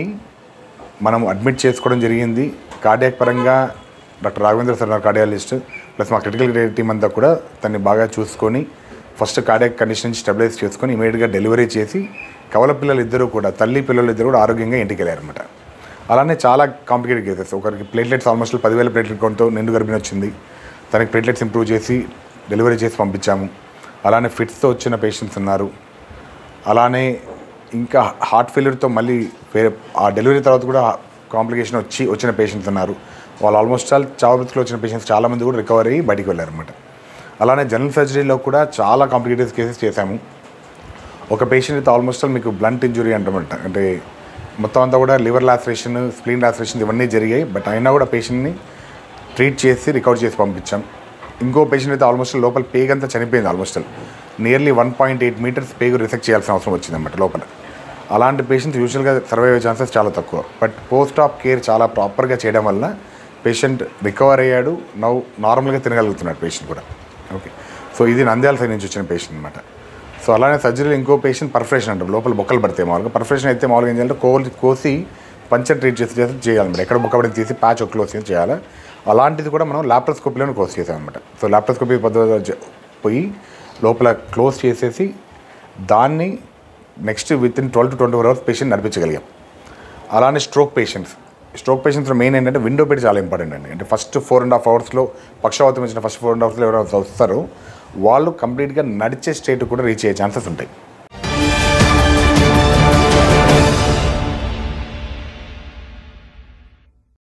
మనం అడ్మిట్ చేసుకోవడం జరిగింది కార్డియాక్ పరంగా doctor Raghavendra sir cardiologist plus మా క్రిటికల్ కేర్ టీం అంతా కూడా తన్ని బాగా చూసుకొని ఫస్ట్ కార్డియాక్ కండిషన్ నుంచి స్టెబిలైజ్ చేసుకొని ఇమీడియట్గా డెలివరీ చేసి కవల పిల్లలు ఇద్దరు కూడా తల్లి పిల్లలు ఇద్దరు కూడా ఆరోగ్యంగా ఇంటికి వెళ్ళారన్నమాట అలానే చాలా కాంప్లికేటెడ్ కేసెస్ ఒకరికి ప్లేట్లెట్స్ ఆల్మోస్ట్ పదివేల ప్లేట్లెట్ కౌంట్తో నిండు గర్భిణి వచ్చింది తనకి ప్లేట్లెట్స్ ఇంప్రూవ్ చేసి డెలివరీ చేసి పంపించాము అలానే ఫిట్స్తో వచ్చిన పేషెంట్స్ ఉన్నారు అలానే ఇంకా హార్ట్ ఫెయిల్యూర్తో మళ్ళీ వేరే ఆ డెలివరీ తర్వాత కూడా కాంప్లికేషన్ వచ్చి వచ్చిన పేషెంట్స్ ఉన్నారు వాళ్ళు ఆల్మోస్ట్ ఆల్ చావబతుకులు వచ్చిన పేషెంట్స్ చాలామంది కూడా రికవర్ అయ్యి బయటికి వెళ్ళారన్నమాట అలానే జనరల్ సర్జరీలో కూడా చాలా కాంప్లికేటెడ్ కేసెస్ చేశాము ఒక పేషెంట్ అయితే ఆల్మోస్ట్ ఆల్ మీకు బ్లంట్ ఇంజురీ అంటామంట అంటే మొత్తం అంతా కూడా లివర్ లాసరేషన్ స్ప్లీన్ లాసరేషన్ ఇవన్నీ జరిగాయి బట్ అయినా కూడా పేషెంట్ని ట్రీట్ చేసి రికవర్ చేసి పంపించాం ఇంకో పేషెంట్ అయితే ఆల్మోస్ట్ లోపల పేగ్ అంతా చనిపోయింది almost nearly one point eight metres పేగు రిసెక్ట్ చేయాల్సిన అవసరం వచ్చిందన్నమాట లోపల అలాంటి పేషెంట్స్ యూజువల్గా సర్వైవ్ అయ్యే ఛాన్సెస్ చాలా తక్కువ బట్ పోస్ట్ ఆఫ్ కేర్ చాలా ప్రాపర్గా చేయడం వల్ల పేషెంట్ రికవర్ అయ్యాడు నవ్వు నార్మల్గా తినగలుగుతున్నాడు పేషెంట్ కూడా ఓకే సో ఇది నంద్యాల సైడ్ నుంచి వచ్చిన పేషెంట్ అనమాట సో అలానే సర్జరీలో ఇంకో పేషెంట్ పర్ఫరేషన్ అంటారు లోపల బొక్కలు పడతాయి మామూలుగా పర్ఫరేషన్ అయితే మామూలుగా ఏం చేయాలంటే కోసి కోసి పంచర్ ట్రీట్ చేసి చేసి చేయాలన్నమాట ఎక్కడ బొక్క పడింది తీసి ప్యాచ్ క్లోజ్ చేసి చేయాలి అలాంటిది కూడా మనం ల్యాప్రోస్కోపీలోనే క్లోజ్ చేసామన్నమాట సో ల్యాప్రోస్కోపీ పద్ధతి జ- పోయి లోపల క్లోజ్ చేసేసి దాన్ని next with in twelve to twenty four hours patient నడిపించగలిగాం అలానే స్ట్రోక్ పేషెంట్స్ స్ట్రోక్ పేషెంట్స్లో మెయిన్ ఏంటంటే విండో పెట్టి చాలా ఇంపార్టెంట్ అండి అంటే ఫస్ట్ ఫోర్ అండ్ హాఫ్ అవర్స్లో పక్షవాతం ఇచ్చిన ఫస్ట్ ఫోర్ అండ్ అవర్స్లో ఎవరైనా వస్తారో వాళ్ళు కంప్లీట్గా నడిచే స్టేట్ కూడా రీచ్ అయ్యే ఛాన్సెస్ ఉంటాయి